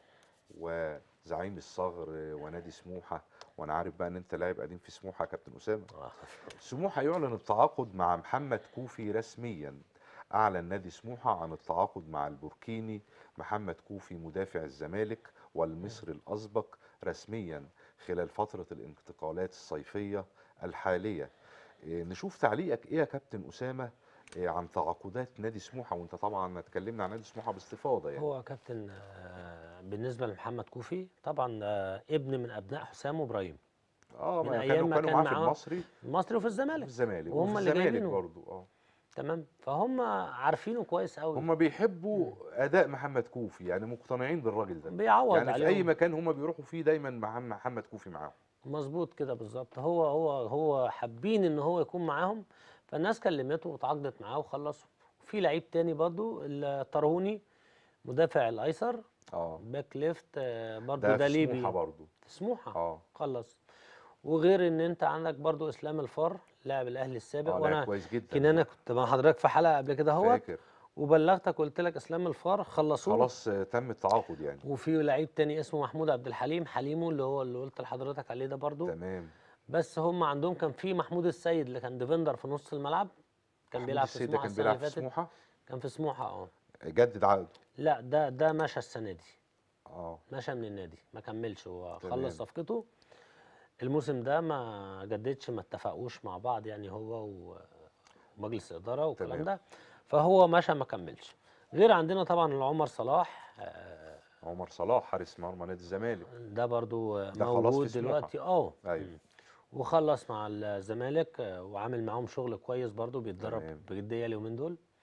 وزعيم الصغر آه، ونادي سموحة وأنا عارف بقى إن أنت لاعب قديم في سموحة يا كابتن أسامة آه. سموحة يعلن التعاقد مع محمد كوفي رسميا أعلن نادي سموحة عن التعاقد مع البوركيني محمد كوفي مدافع الزمالك والمصري الأسبق رسميا خلال فترة الانتقالات الصيفية الحالية إيه، نشوف تعليقك إيه يا كابتن أسامة إيه، عن تعاقدات نادي سموحة وانت طبعا اتكلمنا عن نادي سموحة باستفاضة يعني هو يا كابتن آه، بالنسبه لمحمد كوفي طبعا آه، ابن من ابناء حسام وابراهيم اه من ما أيام كانوا ما كانوا كان معاه في معاه المصري المصري وفي وفي الزمالك الزمالك وهم وفي اللي الزمالك جايبينه. برضو اه تمام فهم عارفينه كويس قوي هم بيحبوا اداء محمد كوفي يعني مقتنعين بالراجل ده بيعوض يعني في عليهم اي مكان هم بيروحوا فيه دايما مع محمد كوفي معاهم مظبوط كده بالظبط هو هو هو حابين ان هو يكون معاهم فالناس كلمته وتعاقدت معاه وخلصوا في لعيب تاني برضو الطرهوني مدافع الايسر اه باك ليفت آه، برضو ده ده في ليبي سموحه برضه في سموحه اه خلص وغير ان انت عندك برضو اسلام الفار لاعب الاهلي السابق اه وانا لاعب كويس جدا يمكن انا كنت مع حضرتك في حلقه قبل كده اهوت فاكر وبلغتك قلت لك اسلام الفار خلصوه خلاص آه، تم التعاقد يعني وفي لعيب تاني اسمه محمود عبد الحليم حليمو اللي هو اللي قلت لحضرتك عليه ده برضو تمام بس هم عندهم كان في محمود السيد اللي كان ديفندر في نص الملعب كان محمود بيلعب في السيد ده سموحه كان السنه بيلعب اللي في فاتت سموحه كان في سموحه اه جدد عقده لا ده ده مشى السنه دي اه مشى من النادي ما كملش هو تمام. خلص صفقته الموسم ده ما جددش ما اتفقوش مع بعض يعني هو و- ومجلس الاداره والكلام تمام. ده فهو مشى ما كملش غير عندنا طبعا عمر صلاح آه، عمر صلاح حارس مرمى نادي الزمالك ده برضو آه، ده خلاص في موجود سموحة. دلوقتي اه ايوه مم. وخلص مع الزمالك آه، وعامل معاهم شغل كويس برضو بيتدرب تمام. بجديه اليومين دول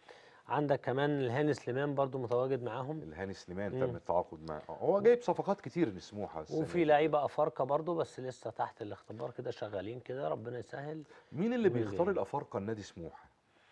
عندك كمان الهاني سليمان برضو متواجد معاهم الهاني سليمان مم. تم التعاقد معاه آه، هو جايب صفقات كتير لسموحه السنة وفي دي. لعيبه افارقه برضو بس لسه تحت الاختبار كده شغالين كده ربنا يسهل مين اللي مين بيختار جاي؟ الافارقه النادي سموحه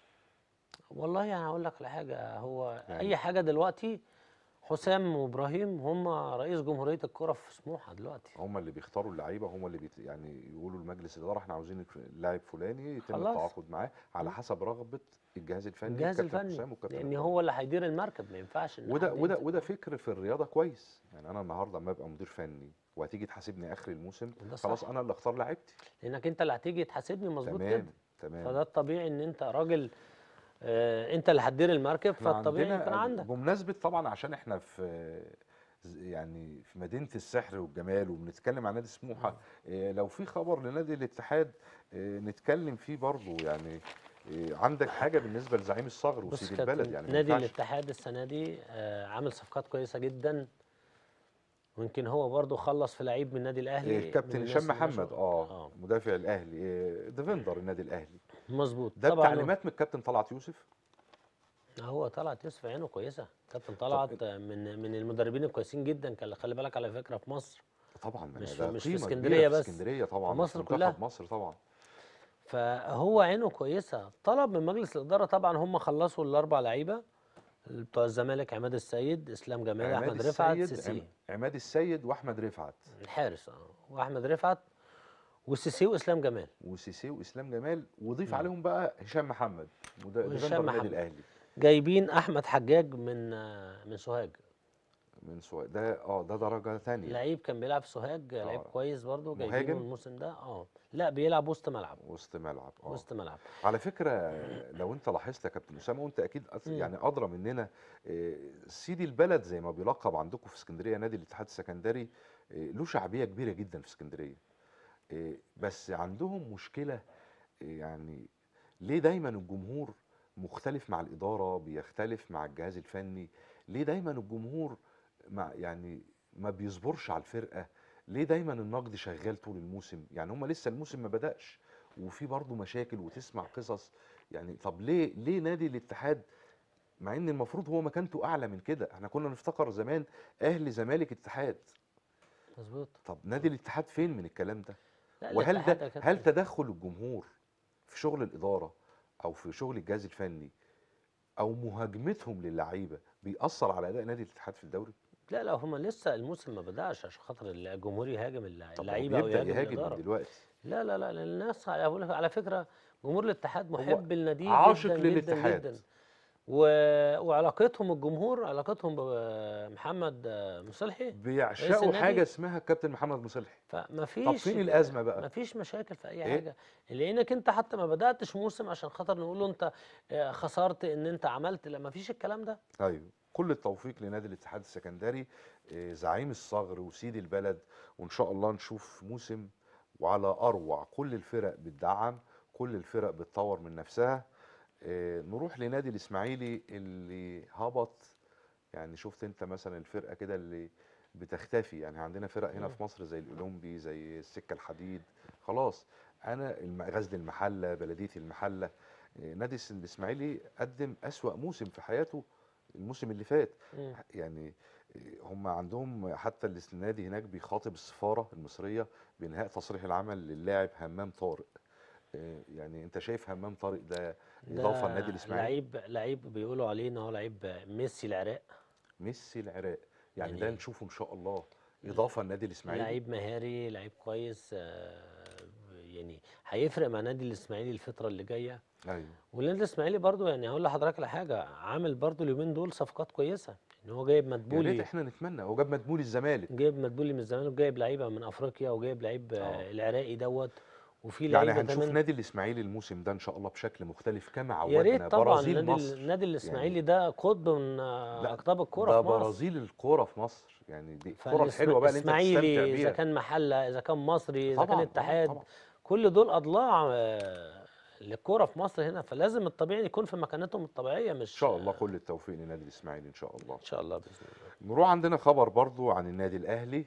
والله يعني هقول لك على حاجه هو يعني- اي حاجه دلوقتي حسام وابراهيم هم رئيس جمهوريه الكره في سموحه دلوقتي هم اللي بيختاروا اللعيبه هم اللي بيت يعني يقولوا لمجلس الاداره احنا عاوزين اللاعب فلاني يتم خلاص. التعاقد معاه على مم. حسب رغبه الجهاز الفني الجهاز الكابتن الفني حسام والكابتن لان إبراهيم. هو اللي هيدير المركب ما ينفعش ان وده حد وده يمسك. وده فكر في الرياضه كويس يعني انا النهارده لما ابقى مدير فني وهتيجي تحاسبني اخر الموسم وده خلاص صح. انا اللي اختار لعيبتي لانك انت اللي هتيجي تحاسبني مظبوط تمام كده تمام فده الطبيعي ان انت راجل آه انت اللي هتدير المركب احنا فالطبيعي عندنا يكون عندك بمناسبه طبعا عشان احنا في ز- يعني في مدينه السحر والجمال وبنتكلم عن نادي سموحه إيه لو في خبر لنادي الاتحاد إيه نتكلم فيه برضه يعني إيه عندك حاجه بالنسبه لزعيم الصغر بص وسيد كابتن، البلد يعني ما نادي ينفعش الاتحاد السنه دي آه عامل صفقات كويسه جدا ويمكن هو برضه خلص في لعيب من النادي الاهلي إيه الكابتن من هشام الناس اللي محمد مشوا- اه مدافع الاهلي إيه ديفندر النادي الاهلي مظبوط ده طبعا هو- بتعليمات من الكابتن طلعت يوسف هو طلعت يوسف عينه كويسه كابتن طلعت آه، من من المدربين الكويسين جدا كان خلي بالك على فكره في مصر طبعا ما مش ده في- مش في قيمة كبيرة اسكندرية في بس، اسكندريه طبعا في مصر منتخب كلها. مصر طبعا فهو عينه كويسه طلب من مجلس الاداره طبعا هم خلصوا الاربع لعيبه بتوع الزمالك عماد السيد اسلام جمال عماد احمد رفعت السيد سيسي عم- عماد السيد واحمد رفعت الحارس اه واحمد رفعت وسيسي واسلام جمال وسيسي واسلام جمال وضيف مم. عليهم بقى هشام محمد مد- وهشام ديفندر النادي محمد. الاهلي جايبين احمد حجاج من آه، من سوهاج من سواء ده اه ده درجه ثانيه لعيب كان بيلعب في سوهاج لعيب آه. كويس برضه جايبينه مهاجم؟ الموسم ده اه لا بيلعب وسط ملعب وسط ملعب اه وسط ملعب على فكره لو انت لاحظت يا كابتن اسامه وانت اكيد أث- مم. يعني ادرى مننا آه، سيدي البلد زي ما بيلقب عندكم في اسكندريه نادي الاتحاد السكندري آه، له شعبيه كبيره جدا في اسكندريه آه، بس عندهم مشكله آه، يعني ليه دايما الجمهور مختلف مع الاداره بيختلف مع الجهاز الفني ليه دايما الجمهور مع يعني ما بيصبرش على الفرقه ليه دايما النقد شغال طول الموسم يعني هم لسه الموسم ما بدأش وفي برضه مشاكل وتسمع قصص يعني طب ليه ليه نادي الاتحاد مع ان المفروض هو مكانته اعلى من كده احنا كنا نفتكر زمان اهلي زمالك اتحاد مظبوط طب نادي الاتحاد فين من الكلام ده لا، وهل الاتحاد ده يا كابتن. هل تدخل الجمهور في شغل الاداره او في شغل الجهاز الفني او مهاجمتهم للعيبه بيأثر على اداء نادي الاتحاد في الدوري لا لا هم لسه الموسم ما بدأش عشان خاطر الجمهور يهاجم اللع- طب هو اللعيبه او بيبدأ يهاجم, يهاجم الاداره من دلوقتي لا لا لا لا، الناس على بقول لك على فكره جمهور الاتحاد هو محب لناديه عاشق جدا جدا للاتحاد. جدا و... وعلاقتهم الجمهور علاقتهم بمحمد مصلحي بيعشقوا النادي- حاجه اسمها كابتن محمد مصلحي فما فيش طب فين الازمه بقى ما فيش مشاكل في اي إيه؟ حاجه لانك انت حتى ما بداتش موسم عشان خاطر نقول له انت آه، خسرت ان انت عملت لا ما فيش الكلام ده ايوه كل التوفيق لنادي الاتحاد السكندري آه، زعيم الصغر وسيد البلد وان شاء الله نشوف موسم وعلى اروع كل الفرق بتدعم كل الفرق بتطور من نفسها آه، نروح لنادي الاسماعيلي اللي هبط يعني شفت انت مثلا الفرقه كده اللي بتختفي يعني عندنا فرق هنا مم. في مصر زي الاولمبي زي السكه الحديد خلاص انا الم- غزل المحله بلديه المحله آه، نادي الس- الاسماعيلي قدم اسوا موسم في حياته الموسم اللي فات مم. يعني هم عندهم حتى الاس- النادي هناك بيخاطب السفاره المصريه بانهاء تصريح العمل للاعب همام طارق آه، يعني انت شايف همام طارق ده اضافه ده للنادي الاسماعيلي لعيب لعيب بيقولوا عليه ان هو لعيب ميسي العراق ميسي العراق يعني, يعني ده نشوفه ان شاء الله اضافه للنادي الاسماعيلي لعيب مهاري لعيب كويس آه، يعني هيفرق مع نادي الاسماعيلي الفتره اللي جايه ايوه والنادي الاسماعيلي برضو يعني هقول لحضرتك على حاجه عامل برضو اليومين دول صفقات كويسه ان هو جايب يا ريت مدبولي احنا نتمنى هو جاب مدبولي الزمالك جايب مدبولي من الزمالك وجايب لعيبه من افريقيا وجايب لعيب آه. آه، العراقي دوت وفي يعني لعيبه هنشوف كمان نادي الاسماعيلي الموسم ده ان شاء الله بشكل مختلف كما يا عودنا ريت طبعا برازيل النادي مصر النادي الاسماعيلي يعني ده قطب من آه، لا، اقطاب الكوره ده في مصر برازيل الكوره في مصر يعني دي الكوره الحلوه بقى اللي انت الاسماعيلي تستمتع اذا بيها كان محله اذا كان مصري اذا كان طبعاً، آه، اتحاد طبعاً. كل دول اضلاع آه، للكوره في مصر هنا فلازم الطبيعي يكون في مكانتهم الطبيعيه مش ان شاء الله كل التوفيق لنادي الاسماعيلي ان شاء الله ان شاء الله باذن الله نروح عندنا خبر برضو عن النادي الاهلي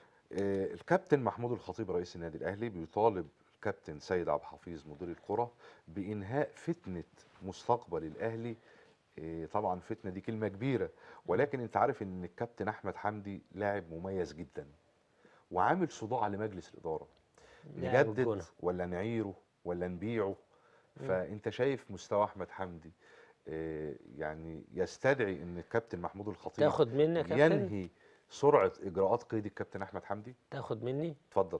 آه، الكابتن محمود الخطيب رئيس النادي الاهلي بيطالب الكابتن سيد عبد الحفيظ مدير الكره بانهاء فتنه مستقبل الاهلي إيه، طبعا فتنه دي كلمه كبيره ولكن انت عارف ان الكابتن احمد حمدي لاعب مميز جدا وعامل صداع لمجلس الاداره لاعب نجدد الجونة. ولا نعيره ولا نبيعه فانت شايف مستوى احمد حمدي إيه، يعني يستدعي ان الكابتن محمود الخطيب تاخد مني يا كابتن ينهي سرعه اجراءات قيد الكابتن احمد حمدي تاخد مني اتفضل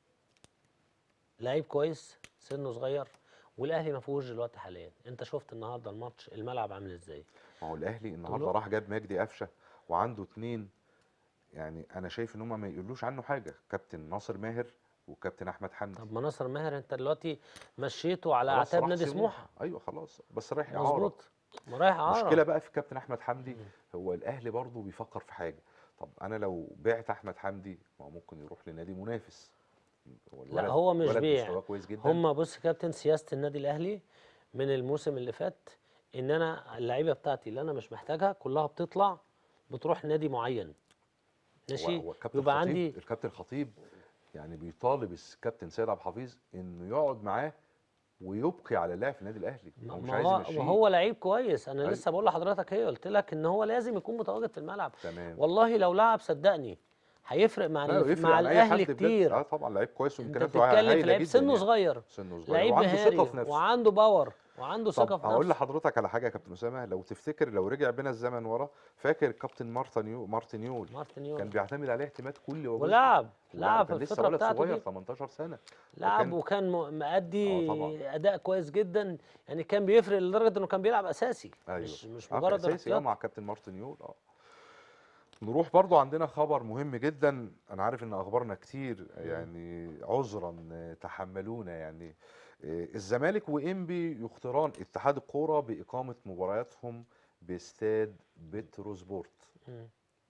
لعيب كويس سنه صغير والاهلي ما فيهوش دلوقتي حاليا انت شفت النهارده الماتش الملعب عامل ازاي ما هو الاهلي النهارده له- راح جاب مجدي قفشه وعنده اتنين يعني انا شايف ان هم ما يقولوش عنه حاجه كابتن ناصر ماهر وكابتن احمد حمدي طب ما ناصر ماهر انت دلوقتي مشيته على خلاص اعتاب راح نادي سموحة. سموحه ايوه خلاص بس رايح اعاره مظبوط ما رايح اعاره المشكله بقى في كابتن احمد حمدي هو الاهلي برضه بيفكر في حاجه طب انا لو بعت احمد حمدي ما هو ممكن يروح لنادي منافس هو لا الولد- هو مش الولد بيع مستواه كويس جدا هم بص يا كابتن سياسه النادي الاهلي من الموسم اللي فات ان انا اللعيبه بتاعتي اللي انا مش محتاجها كلها بتطلع بتروح نادي معين ماشي هو الكابتن يبقى خطيب عندي الكابتن خطيب يعني بيطالب الكابتن سيد عبد الحفيظ انه يقعد معاه ويبقي على اللاعب في النادي الاهلي ما هو مش ما عايز هو يمشيه ما هو لعيب كويس انا أيوة. لسه بقول لحضرتك ايه قلت لك ان هو لازم يكون متواجد في الملعب تمام والله لو لعب صدقني هيفرق مع لا، ال- يفرق مع عن أي الاهلي حد بجد. كتير اه طبعا لعيب كويس انت وامكانياته بتتكلم في هايله لعيب جدا سنه يعني. صغير سنه صغير لعيب وعنده مهاري ثقه في نفسه وعنده باور وعنده ثقه طب في هقول نفسه لحضرتك على حاجه يا كابتن اسامه لو تفتكر لو رجع بينا الزمن ورا فاكر الكابتن مارتن مارتينيول مارتن كان يول بيعتمد عليه اعتماد كلي وجزئي ولعب ولعب لعب في كان لسه الفتره ولد بتاعته صغير دي 18 سنه لعب وكان- وكان م- مأدي آه طبعا. اداء كويس جدا يعني كان بيفرق لدرجه انه كان بيلعب اساسي ايوه مش مش آه، مجرد اساسي اه الاحتياط مع كابتن مارتن يول اه نروح برضو عندنا خبر مهم جدا انا عارف ان اخبارنا كتير يعني عذرا آه، تحملونا يعني آه، الزمالك وانبي يختاران اتحاد الكوره باقامه مبارياتهم باستاد بتروسبورت مم.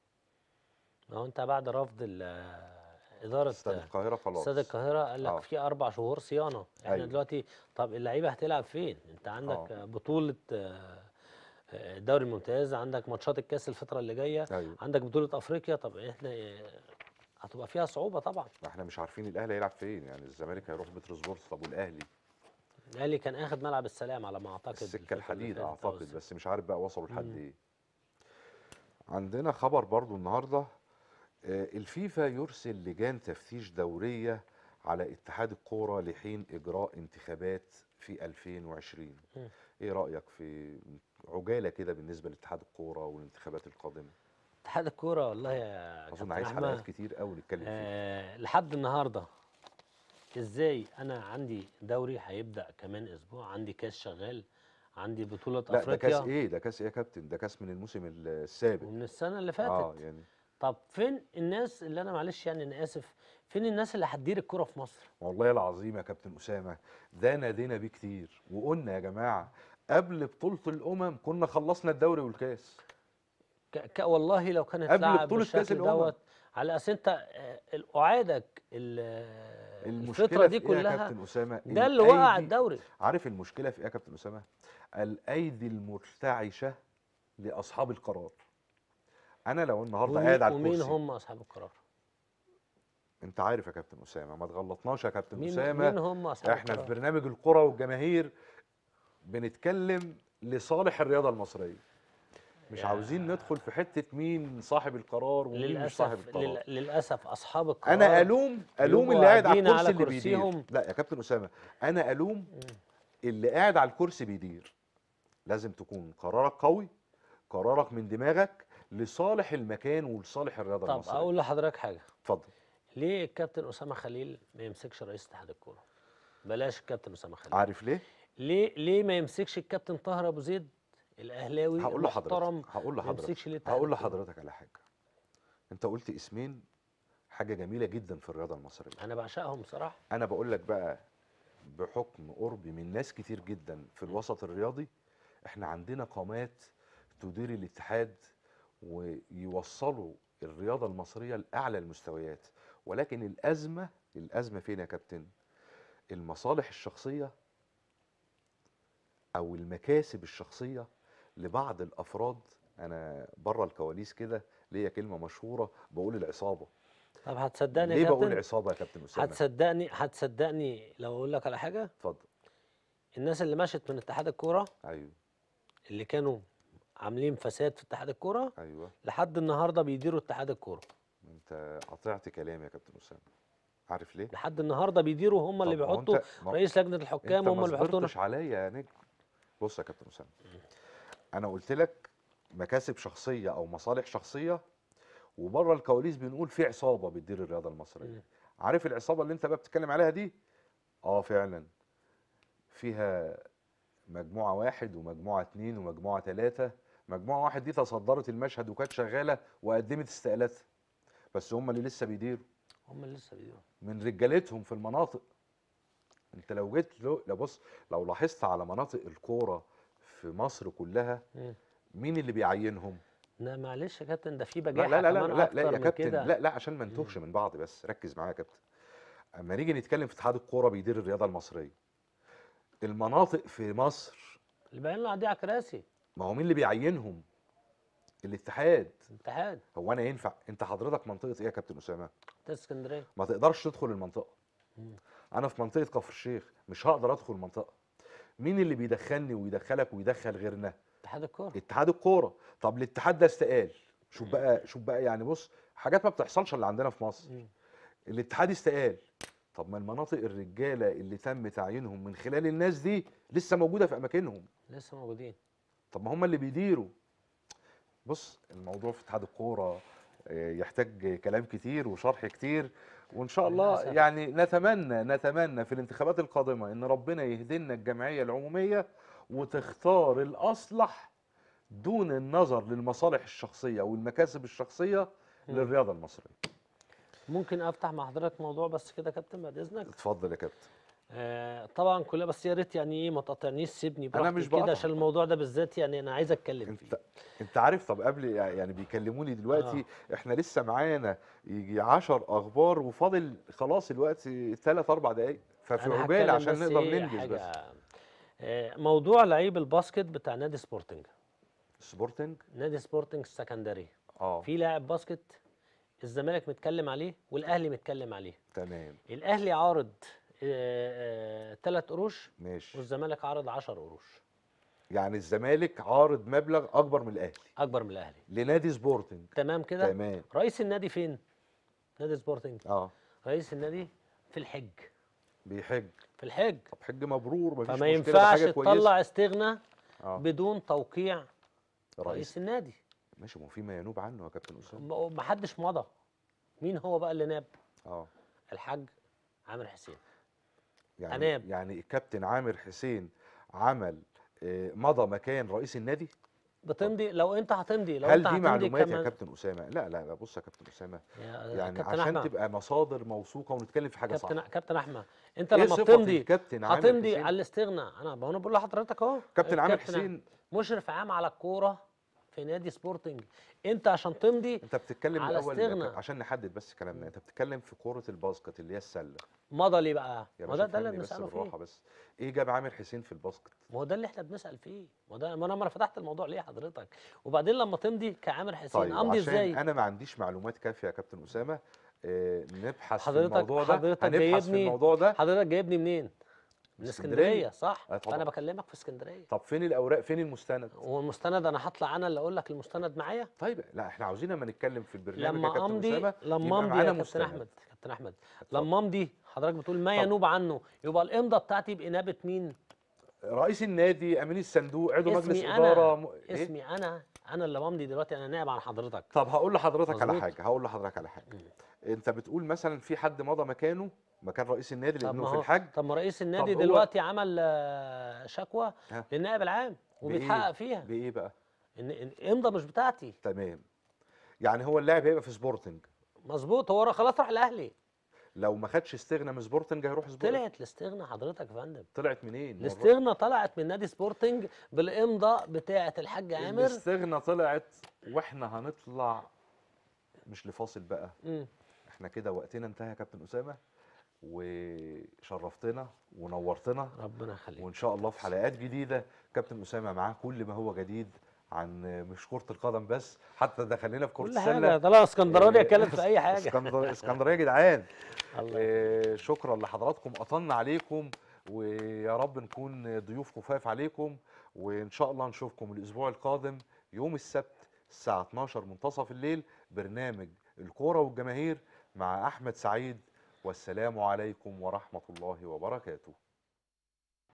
ما هو انت بعد رفض ال- اداره استاد القاهره خلاص استاد القاهره قال لك آه. في اربع شهور صيانه احنا أيوة. دلوقتي طب اللعيبه هتلعب فين انت عندك آه. بطوله آه، آه، الدوري الممتاز عندك ماتشات الكاس الفتره اللي جايه ايوه عندك بطوله افريقيا طب احنا آه، هتبقى فيها صعوبه طبعا ما احنا مش عارفين الاهلي هيلعب فين يعني الزمالك هيروح بتروسبورت طب والاهلي الاهلي كان اخد ملعب السلام على ما اعتقد الفترة السكه اللي الحديد فاتت أو اعتقد الس- بس مش عارف بقى وصلوا لحد مم. ايه عندنا خبر برضو النهارده آه، الفيفا يرسل لجان تفتيش دوريه على اتحاد الكوره لحين اجراء انتخابات في 2020 مم. ايه رايك في عجاله كده بالنسبه لاتحاد الكوره والانتخابات القادمه اتحاد الكوره والله يا اظن كابتن عايز أحمد، حلقات كتير قوي نتكلم فيها آه لحد النهارده ازاي انا عندي دوري هيبدا كمان اسبوع عندي كاس شغال عندي بطوله لا ده كاس افريقيا ايه ده كاس ايه يا كابتن ده كاس من الموسم السابق ومن السنه اللي فاتت اه يعني طب فين الناس اللي انا معلش يعني انا اسف فين الناس اللي هتدير الكوره في مصر والله العظيم يا كابتن اسامه ده نادينا بيه كتير وقلنا يا جماعه قبل بطوله الامم كنا خلصنا الدوري والكاس ك... ك... والله لو كانت قبل لعب بطولة كأس بالشكل الأمم. دوت على اساس انت آه، ال- اعادك ال- آه، المشكله الفتره دي في ايه يا كلها كابتن اسامه ده اللي وقع الأيدي- الدوري عارف المشكله في ايه يا كابتن اسامه الايدي المرتعشه لاصحاب القرار انا لو النهارده ومين- قاعد على ومين الكرسي هم اصحاب القرار انت عارف يا كابتن اسامه ما تغلطناش يا كابتن مين اسامه مين هم اصحاب احنا في القرار برنامج الكره والجماهير بنتكلم لصالح الرياضه المصريه مش يا- عاوزين ندخل في حته مين صاحب القرار ومين مش صاحب للاسف القرار لل... للاسف اصحاب القرار انا الوم الوم بيبقوا اللي قاعد على قاعدين الكرسي على اللي بيدير كرسيهم. لا يا كابتن اسامه انا الوم اللي قاعد على الكرسي بيدير لازم تكون قرارك قوي قرارك من دماغك لصالح المكان ولصالح الرياضه طب المصريه اقول لحضرتك حاجه اتفضل ليه الكابتن اسامه خليل ما يمسكش رئيس اتحاد الكوره بلاش الكابتن اسامه خليل عارف ليه ليه ليه ما يمسكش الكابتن طاهر ابو زيد الاهلاوي هقول المحترم لحضرتك هقول ما لحضرتك يمسكش ليه اتحاد هقول الكورة؟ لحضرتك على حاجه انت قلت اسمين حاجه جميله جدا في الرياضه المصريه انا بعشقهم بصراحه انا بقول لك بقى بحكم قربي من ناس كتير جدا في الوسط الرياضي احنا عندنا قامات تدير الاتحاد ويوصلوا الرياضه المصريه لاعلى المستويات ولكن الازمه الازمه فين يا كابتن المصالح الشخصيه او المكاسب الشخصيه لبعض الافراد انا بره الكواليس كده ليا كلمه مشهوره بقول العصابه طب هتصدقني ليه يا بقول كابتن عصابه يا كابتن اسامه هتصدقني هتصدقني لو اقول لك على حاجه اتفضل الناس اللي مشت من اتحاد الكوره ايوه اللي كانوا عاملين فساد في اتحاد الكوره ايوه لحد النهارده بيديروا اتحاد الكوره انت قطعت كلامي يا كابتن اسامه عارف ليه لحد النهارده بيديروا هم اللي طب ما هو بيحطوا أنت- ما- رئيس لجنه الحكام انت هم ما اللي بيحطونا صبرتش عليا يا نجم بص يا كابتن اسامه انا قلت لك مكاسب شخصيه او مصالح شخصيه وبره الكواليس بنقول في عصابه بتدير الرياضه المصريه مم. عارف العصابه اللي انت بقى بتتكلم عليها دي اه فعلا فيها مجموعه واحد ومجموعه اتنين ومجموعه تلاته مجموعه واحد دي تصدرت المشهد وكانت شغاله وقدمت استقالاتها بس هم اللي لسه بيديروا هم اللي لسه بيديروا من رجالتهم في المناطق انت لو جيت لو لو بص لو لاحظت على مناطق الكوره في مصر كلها مم. مين اللي بيعينهم لا معلش يا كابتن ده في لا بجاحه لا لا لا كمان لا, اكتر لا يا من كابتن كده لا لا عشان ما نتوهش من بعض بس ركز معايا يا كابتن اما نيجي نتكلم في اتحاد الكوره بيدير الرياضه المصريه المناطق في مصر اللي باين له قاعدين على كراسي ما هو مين اللي بيعينهم الاتحاد اتحاد هو انا ينفع انت حضرتك منطقه ايه يا كابتن اسامه اتحاد اسكندريه ما تقدرش تدخل المنطقه مم. انا في منطقه كفر الشيخ مش هقدر ادخل المنطقه مين اللي بيدخلني ويدخلك ويدخل غيرنا اتحاد الكوره اتحاد الكوره طب الاتحاد ده استقال شوف بقى شوف بقى يعني بص حاجات ما بتحصلش اللي عندنا في مصر مم. الاتحاد استقال طب ما المناطق الرجاله اللي تم تعيينهم من خلال الناس دي لسه موجوده في اماكنهم لسه موجودين طب ما هم اللي بيديروا بص الموضوع في اتحاد الكوره آه، يحتاج كلام كتير وشرح كتير وان شاء الله للأسف. يعني نتمنى نتمنى في الانتخابات القادمه ان ربنا يهدينا الجمعيه العموميه وتختار الاصلح دون النظر للمصالح الشخصيه والمكاسب الشخصيه مم. للرياضه المصريه ممكن افتح مع حضرتك موضوع بس كده يا كابتن بعد اذنك اتفضل يا كابتن آه طبعا كلها بس يا ريت يعني ايه ما تقاطعنيش سيبني براحتي مش كده بقطع. عشان الموضوع ده بالذات يعني انا عايز اتكلم فيه انت انت عارف طب قبل يعني بيكلموني دلوقتي احنا لسه معانا يجي 10 اخبار وفاضل خلاص الوقت 3 4 دقايق ففي أنا عقبال هتكلم عشان بس نقدر إيه ننجز بس حاجة آه موضوع لعيب الباسكت بتاع نادي سبورتنج سبورتنج نادي سبورتنج السكندري اه في لاعب باسكت الزمالك متكلم عليه والاهلي متكلم عليه تمام الاهلي عارض ثلاث قروش ماشي والزمالك عارض 10 قروش يعني الزمالك عارض مبلغ اكبر من الاهلي اكبر من الاهلي لنادي سبورتنج تمام كده تمام رئيس النادي فين نادي سبورتنج اه رئيس النادي في الحج بيحج في الحج طب حج مبرور مفيش فما مشكله ده ينفعش حاجه كويسه تطلع استغنى اه بدون توقيع رئيس رئيس النادي ماشي ما هو في ما ينوب عنه يا كابتن اسامه م- محدش مضى مين هو بقى اللي ناب اه الحاج عامر حسين يعني أناب. يعني الكابتن عامر حسين عمل آه، مضى مكان رئيس النادي بتمضي لو انت هتمضي لو هل انت دي هتمضي معلومات يا كمان كابتن اسامه لا لا لا بص يا كابتن اسامه يا يعني كابتن عشان احمد تبقى مصادر موثوقه ونتكلم في حاجه كابتن صح كابتن احمد انت ايه لما صفة بتمضي الكابتن عامر هتمضي حسين؟ على الاستغناء انا ما انا بقول لحضرتك اهو كابتن عامر الكابتن حسين مشرف عام على الكوره في نادي سبورتنج انت عشان تمضي انت بتتكلم على الاول استغنى. عشان نحدد بس كلامنا انت بتتكلم في كوره الباسكت اللي هي السله مضى ليه بقى يا ما باشا ده ده اللي فهمني بس بنساله فيه بالراحه بس ايه جاب عامر حسين في الباسكت ما هو ده اللي احنا بنسال فيه ما ده ما انا ما انا فتحت الموضوع ليه حضرتك وبعدين لما تمضي كعامر حسين طيب امضي عشان ازاي انا ما عنديش معلومات كافيه يا كابتن اسامه آه نبحث حضرتك- في الموضوع ده حضرتك هنبحث في جايبني- الموضوع ده حضرتك جايبني منين من اسكندرية. اسكندريه صح آه طبعا. فانا بكلمك في اسكندريه طب فين الاوراق فين المستند والمستند انا هطلع انا اللي اقول لك المستند معايا طيب لا احنا عاوزين لما نتكلم في البرنامج يا لما كابتن امضي اسامه لما يبقى امضي معانا يا كابتن مستند. احمد كابتن احمد اتفضل. لما امضي حضرتك بتقول ما طب. ينوب عنه يبقى الامضه بتاعتي بانابه مين رئيس النادي امين الصندوق عضو مجلس اسمي اداره انا م... إيه؟ اسمي انا انا اللي بمضي دلوقتي انا نائب عن حضرتك طب هقول لحضرتك على مظبوط. حاجه هقول لحضرتك على حاجه انت بتقول مثلا في حد مضى مكانه مكان رئيس النادي طب لانه ما في هو الحج طب ما رئيس النادي هو- دلوقتي عمل آه، شكوى ها. للنائب العام بإيه؟ وبيتحقق فيها بايه بقى ان إن الامضه مش بتاعتي تمام يعني هو اللاعب هيبقى في سبورتنج مظبوط هو را- خلاص راح الاهلي لو ما خدش استغنى من سبورتنج هيروح سبورتنج طلعت الاستغنى حضرتك يا فندم طلعت منين؟ ما هو الاستغنى طلعت من نادي سبورتنج بالامضاء بتاعه الحاج عامر الاستغنى طلعت واحنا هنطلع مش لفاصل بقى مم. احنا كده وقتنا انتهى يا كابتن اسامه وشرفتنا ونورتنا ربنا يخليك وان شاء الله في حلقات جديده كابتن اسامه معاه كل ما هو جديد عن مش كره القدم بس حتى دخلنا في كره كل السله حاجه طلع اسكندراني إيه، اتكلم في اي حاجه اسكندر- اسكندريه يا جدعان الله إيه، شكرا لحضراتكم قطنا عليكم ويا رب نكون ضيوف خفاف عليكم وان شاء الله نشوفكم الاسبوع القادم يوم السبت الساعة 12 منتصف الليل برنامج الكورة والجماهير مع أحمد سعيد والسلام عليكم ورحمة الله وبركاته